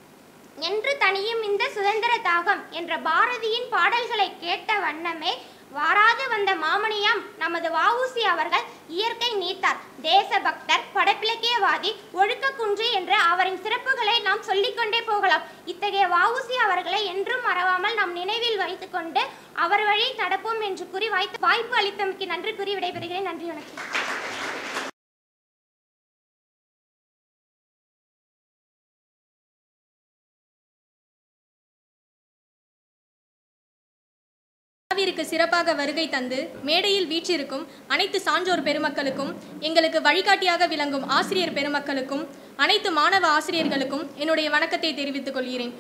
என்று தனியும் இந்த சுதந்திர தாகம் என்ற பாரதியின் பாடல்களை கேட்ட வண்ணமே வாராது வந்த மாமணியாம் நமது வஉசி அவர்கள் இயற்கை நீத்தார் தேசபக்தர் படைப்பிலக்கியவாதி ஒழுக்க குன்றி என்ற அவரின் சிறப்புகளை நாம் சொல்லிக்கொண்டே போகலாம் இத்தகைய வஉசி அவர்களை என்றும் மறவாமல் நாம் நினைவில் வைத்துக்கொண்டு அவர் வழி நடப்போம் என்று கூறி வாய்த்து வாய்ப்பு அளித்தமைக்கு நன்றி கூறி விடைபெறுகிறேன் நன்றி வணக்கம் விழாவிற்கு சிறப்பாக வருகை தந்து மேடையில் வீற்றிருக்கும் அனைத்து சான்றோர் பெருமக்களுக்கும் எங்களுக்கு வழிகாட்டியாக விளங்கும் ஆசிரியர் பெருமக்களுக்கும் அனைத்து மாணவ ஆசிரியர்களுக்கும் என்னுடைய வணக்கத்தை தெரிவித்துக் கொள்கிறேன்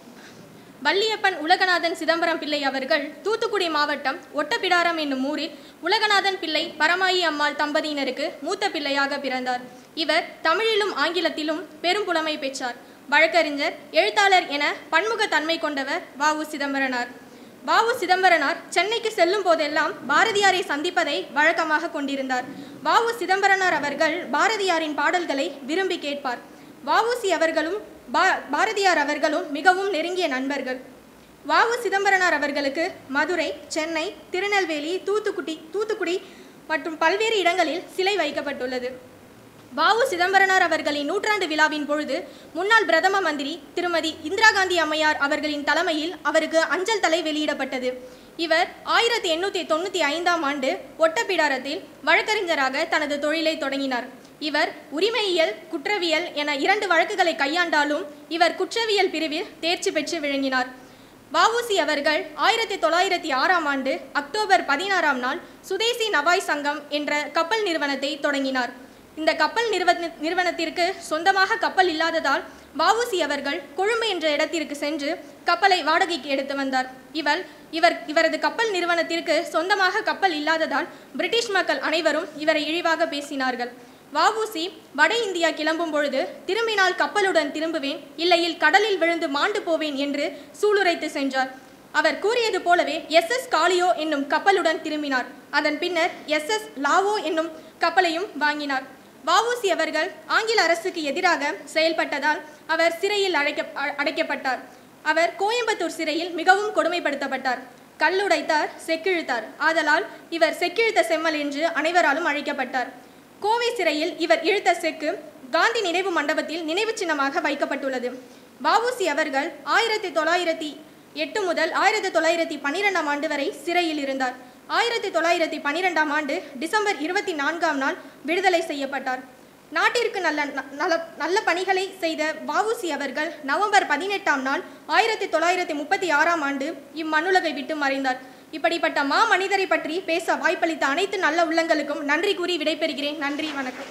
வள்ளியப்பன் உலகநாதன் சிதம்பரம் பிள்ளை அவர்கள் தூத்துக்குடி மாவட்டம் ஒட்டப்பிடாரம் என்னும் ஊரில் உலகநாதன் பிள்ளை பரமாயி அம்மாள் தம்பதியினருக்கு மூத்த பிள்ளையாக பிறந்தார் இவர் தமிழிலும் ஆங்கிலத்திலும் பெரும் புலமை பெற்றார் வழக்கறிஞர் எழுத்தாளர் என பன்முக தன்மை கொண்டவர் வ.உ. சிதம்பரனார் வ.உ. சிதம்பரனார் சென்னைக்கு செல்லும் போதெல்லாம் பாரதியாரை சந்திப்பதை வழக்கமாக கொண்டிருந்தார் வ.உ. சிதம்பரனார் அவர்கள் பாரதியாரின் பாடல்களை விரும்பி கேட்பார் வ.உ.சி அவர்களும் பா பாரதியார் அவர்களும் மிகவும் நெருங்கிய நண்பர்கள் வ.உ. சிதம்பரனார் அவர்களுக்கு மதுரை சென்னை திருநெல்வேலி தூத்துக்குடி தூத்துக்குடி மற்றும் பல்வேறு இடங்களில் சிலை வைக்கப்பட்டுள்ளது வ.உ. சிதம்பரனார் அவர்களின் நூற்றாண்டு விழாவின் பொழுது முன்னாள் பிரதம மந்திரி திருமதி இந்திரா காந்தி அம்மையார் அவர்களின் தலைமையில் அவருக்கு அஞ்சல் தலை வெளியிடப்பட்டது இவர் ஆயிரத்தி எண்ணூற்றி தொண்ணூற்றி ஐந்தாம் ஆண்டு ஒட்டப்பிடாரத்தில் வழக்கறிஞராக தனது தொழிலை தொடங்கினார் இவர் உரிமையியல் குற்றவியல் என இரண்டு வழக்குகளை கையாண்டாலும் இவர் குற்றவியல் பிரிவில் தேர்ச்சி பெற்று விளங்கினார் வஉசி அவர்கள் ஆயிரத்தி தொள்ளாயிரத்தி ஆறாம் ஆண்டு அக்டோபர் பதினாறாம் நாள் சுதேசி நவாய் சங்கம் என்ற கப்பல் நிறுவனத்தை தொடங்கினார் இந்த கப்பல் நிறுவன நிறுவனத்திற்கு சொந்தமாக கப்பல் இல்லாததால் வஉசி அவர்கள் கொழும்பு என்ற இடத்திற்கு சென்று கப்பலை வாடகைக்கு எடுத்து வந்தார் இவர் இவர் இவரது கப்பல் நிறுவனத்திற்கு சொந்தமாக கப்பல் இல்லாததால் பிரிட்டிஷ் மக்கள் அனைவரும் இவரை இழிவாக பேசினார்கள் வஉசி வட இந்தியா கிளம்பும் பொழுது திரும்பினால் கப்பலுடன் திரும்புவேன் இல்லையில் கடலில் விழுந்து மாண்டு போவேன் என்று சூளுரைத்து சென்றார் அவர் கூறியது போலவே எஸ் எஸ் காளியோ என்னும் கப்பலுடன் திரும்பினார் அதன் பின்னர் எஸ் எஸ் லாவோ என்னும் கப்பலையும் வாங்கினார் வஉசி அவர்கள் ஆங்கில அரசுக்கு எதிராக செயல்பட்டதால் அவர் சிறையில் அடைக்க அ- அடைக்கப்பட்டார் அவர் கோயம்புத்தூர் சிறையில் மிகவும் கொடுமைப்படுத்தப்பட்டார் கல்லுடைத்தார் செக்கிழுத்தார் ஆதலால் இவர் செக்கிழுத்த செம்மல் என்று அனைவராலும் அழைக்கப்பட்டார் கோவை சிறையில் இவர் இழுத்த செக்கு காந்தி நினைவு மண்டபத்தில் நினைவு சின்னமாக வைக்கப்பட்டுள்ளது வஉசி அவர்கள் ஆயிரத்தி தொள்ளாயிரத்தி எட்டு முதல் ஆயிரத்தி தொள்ளாயிரத்தி பன்னிரெண்டாம் ஆண்டு வரை சிறையில் இருந்தார் ஆயிரத்தி தொள்ளாயிரத்தி பன்னிரெண்டாம் ஆண்டு டிசம்பர் இருபத்தி நான்காம் நாள் விடுதலை செய்யப்பட்டார் நாட்டிற்கு நல்ல ந- நல நல்ல பணிகளை செய்த வஉசி அவர்கள் நவம்பர் பதினெட்டாம் நாள் ஆயிரத்தி தொள்ளாயிரத்தி முப்பத்தி ஆறாம் ஆண்டு இம்மண்ணுலகை விட்டு மறைந்தார் இப்படிப்பட்ட மா மனிதரை பற்றி பேச வாய்ப்பளித்த அனைத்து நல்ல உள்ளங்களுக்கும் நன்றி கூறி விடைபெறுகிறேன் நன்றி வணக்கம்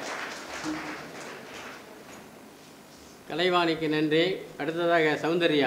கலைவாணிக்கு நன்றி அடுத்ததாக சௌந்தர்யா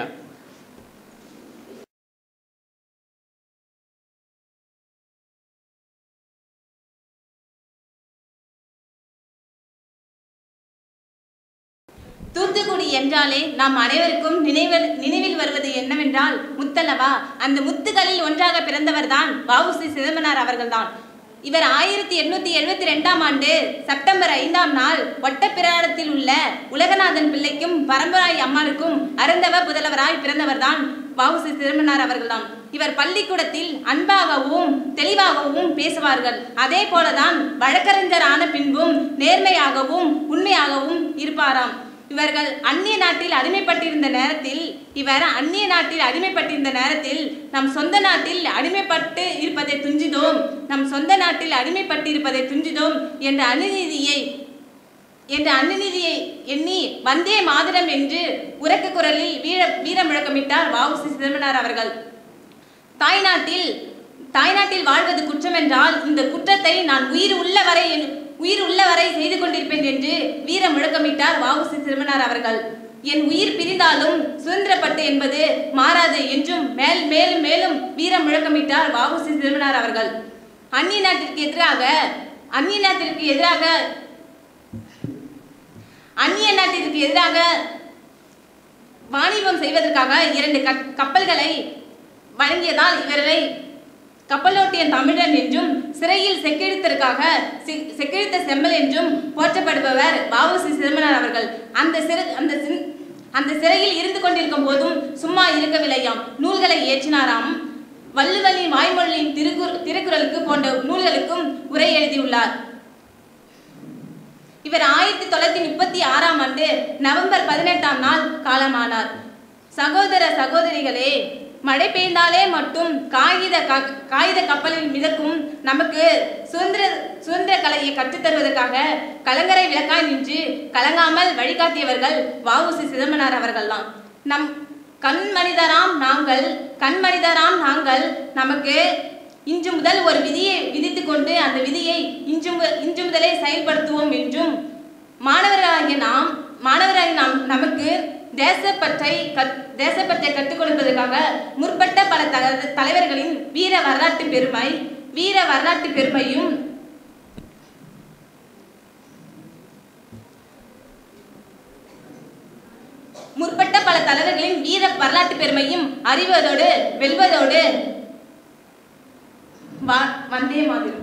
தூத்துக்குடி என்றாலே நாம் அனைவருக்கும் நினைவில் நினைவில் வருவது என்னவென்றால் முத்தல்லவா அந்த முத்துகளில் ஒன்றாக பிறந்தவர்தான் வஉசி சிதம்பரனார் அவர்கள்தான் இவர் ஆயிரத்தி எண்ணூத்தி எழுபத்தி ரெண்டாம் ஆண்டு செப்டம்பர் ஐந்தாம் நாள் ஒட்டப்பிராடத்தில் உள்ள உலகநாதன் பிள்ளைக்கும் பரம்பராய் அம்மாளுக்கும் அருந்தவ புதல்வராய் பிறந்தவர்தான் வஉசி சிதம்பரனார் அவர்கள்தான் இவர் பள்ளிக்கூடத்தில் அன்பாகவும் தெளிவாகவும் பேசுவார்கள் அதே போலதான் வழக்கறிஞர் ஆன பின்பும் நேர்மையாகவும் உண்மையாகவும் இருப்பாராம் இவர்கள் அந்நிய நாட்டில் அடிமைப்பட்டிருந்த நேரத்தில் இவர் அந்நிய நாட்டில் அடிமைப்பட்டிருந்த நேரத்தில் நம் சொந்த நாட்டில் அடிமைப்பட்டு இருப்பதை துஞ்சிதோம் நம் சொந்த நாட்டில் அடிமைப்பட்டு இருப்பதை துஞ்சிதோம் என்ற அநீதியை என்ற அந்நிதியை எண்ணி வந்தே மாதரம் என்று உரக்க குரலில் வீர வீர முழக்கமிட்டார் வஉசி சிதம்பரனார் அவர்கள் தாய்நாட்டில் தாய்நாட்டில் வாழ்வது குற்றம் என்றால் இந்த குற்றத்தை நான் உயிர் உள்ள வரை என்- உயிர் உள்ள வரை செய்து கொண்டிருப்பேன் என்று வீர முழக்கமிட்டார் வஉசி சிதம்பரனார் அவர்கள் என் உயிர் பிரிந்தாலும் சுதந்திரப்பட்டு என்பது மாறாது என்றும் மேல் மேலும் மேலும் வீர முழக்கமிட்டார் வஉசி சிதம்பரனார் அவர்கள் அந்நிய நாட்டிற்கு எதிராக அந்நிய நாட்டிற்கு எதிராக அந்நிய நாட்டிற்கு எதிராக வாணிபம் செய்வதற்காக இரண்டு கப்- கப்பல்களை வழங்கியதால் இவரை கப்பலோட்டிய தமிழன் என்றும் சிறையில் செக்கிழுத்தற்காக சி- செக்கிழுத்த செம்மல் என்றும் போற்றப்படுபவர் வஉசி சிதம்பரனார் அவர்கள் அந்த சிறை அந்த சின்- அந்த சிறையில் இருந்து கொண்டிருக்கும் போதும் சும்மா இருக்கவில்லையாம் நூல்களை ஏற்றினாராம் வள்ளுவரின் வாய்மொழியின் திருக்குற திருக்குறளுக்கு போன்ற நூல்களுக்கும் உரை எழுதியுள்ளார் இவர் ஆயிரத்தி தொள்ளாயிரத்தி முப்பத்தி ஆறாம் ஆண்டு நவம்பர் பதினெட்டாம் நாள் காலமானார் சகோதர சகோதரிகளே மழை பெய்ந்தாலே மட்டும் காகித க- காகித கப்பலில் மிதக்கும் நமக்கு சுதந்திர சுதந்திர கலையை கற்றுத்தருவதற்காக கலங்கரை விளக்காய் நின்று கலங்காமல் வழிகாட்டியவர்கள் வஉசி சிதம்பரனார் அவர்கள்தான் நம் கண்மனிதராம் நாங்கள் கண்மனிதராம் நாங்கள் நமக்கு இன்று முதல் ஒரு விதியை விதித்துக் கொண்டு அந்த விதியை இன்று மு- இன்று முதலே செயல்படுத்துவோம் என்றும் மாணவர்களாகிய நாம் மாணவராகிய நாம் நமக்கு தேசப்பற்றை கற் தேசப்பற்றை கற்றுக் கொடுப்பதற்காக முற்பட்ட பல த- தலைவர்களின் வீர வரலாற்று பெருமை வீர வரலாற்று பெருமையும் முற்பட்ட பல தலைவர்களின் வீர வரலாற்று பெருமையும் அறிவதோடு வெல்வதோடு வா- வந்தே மாதிரி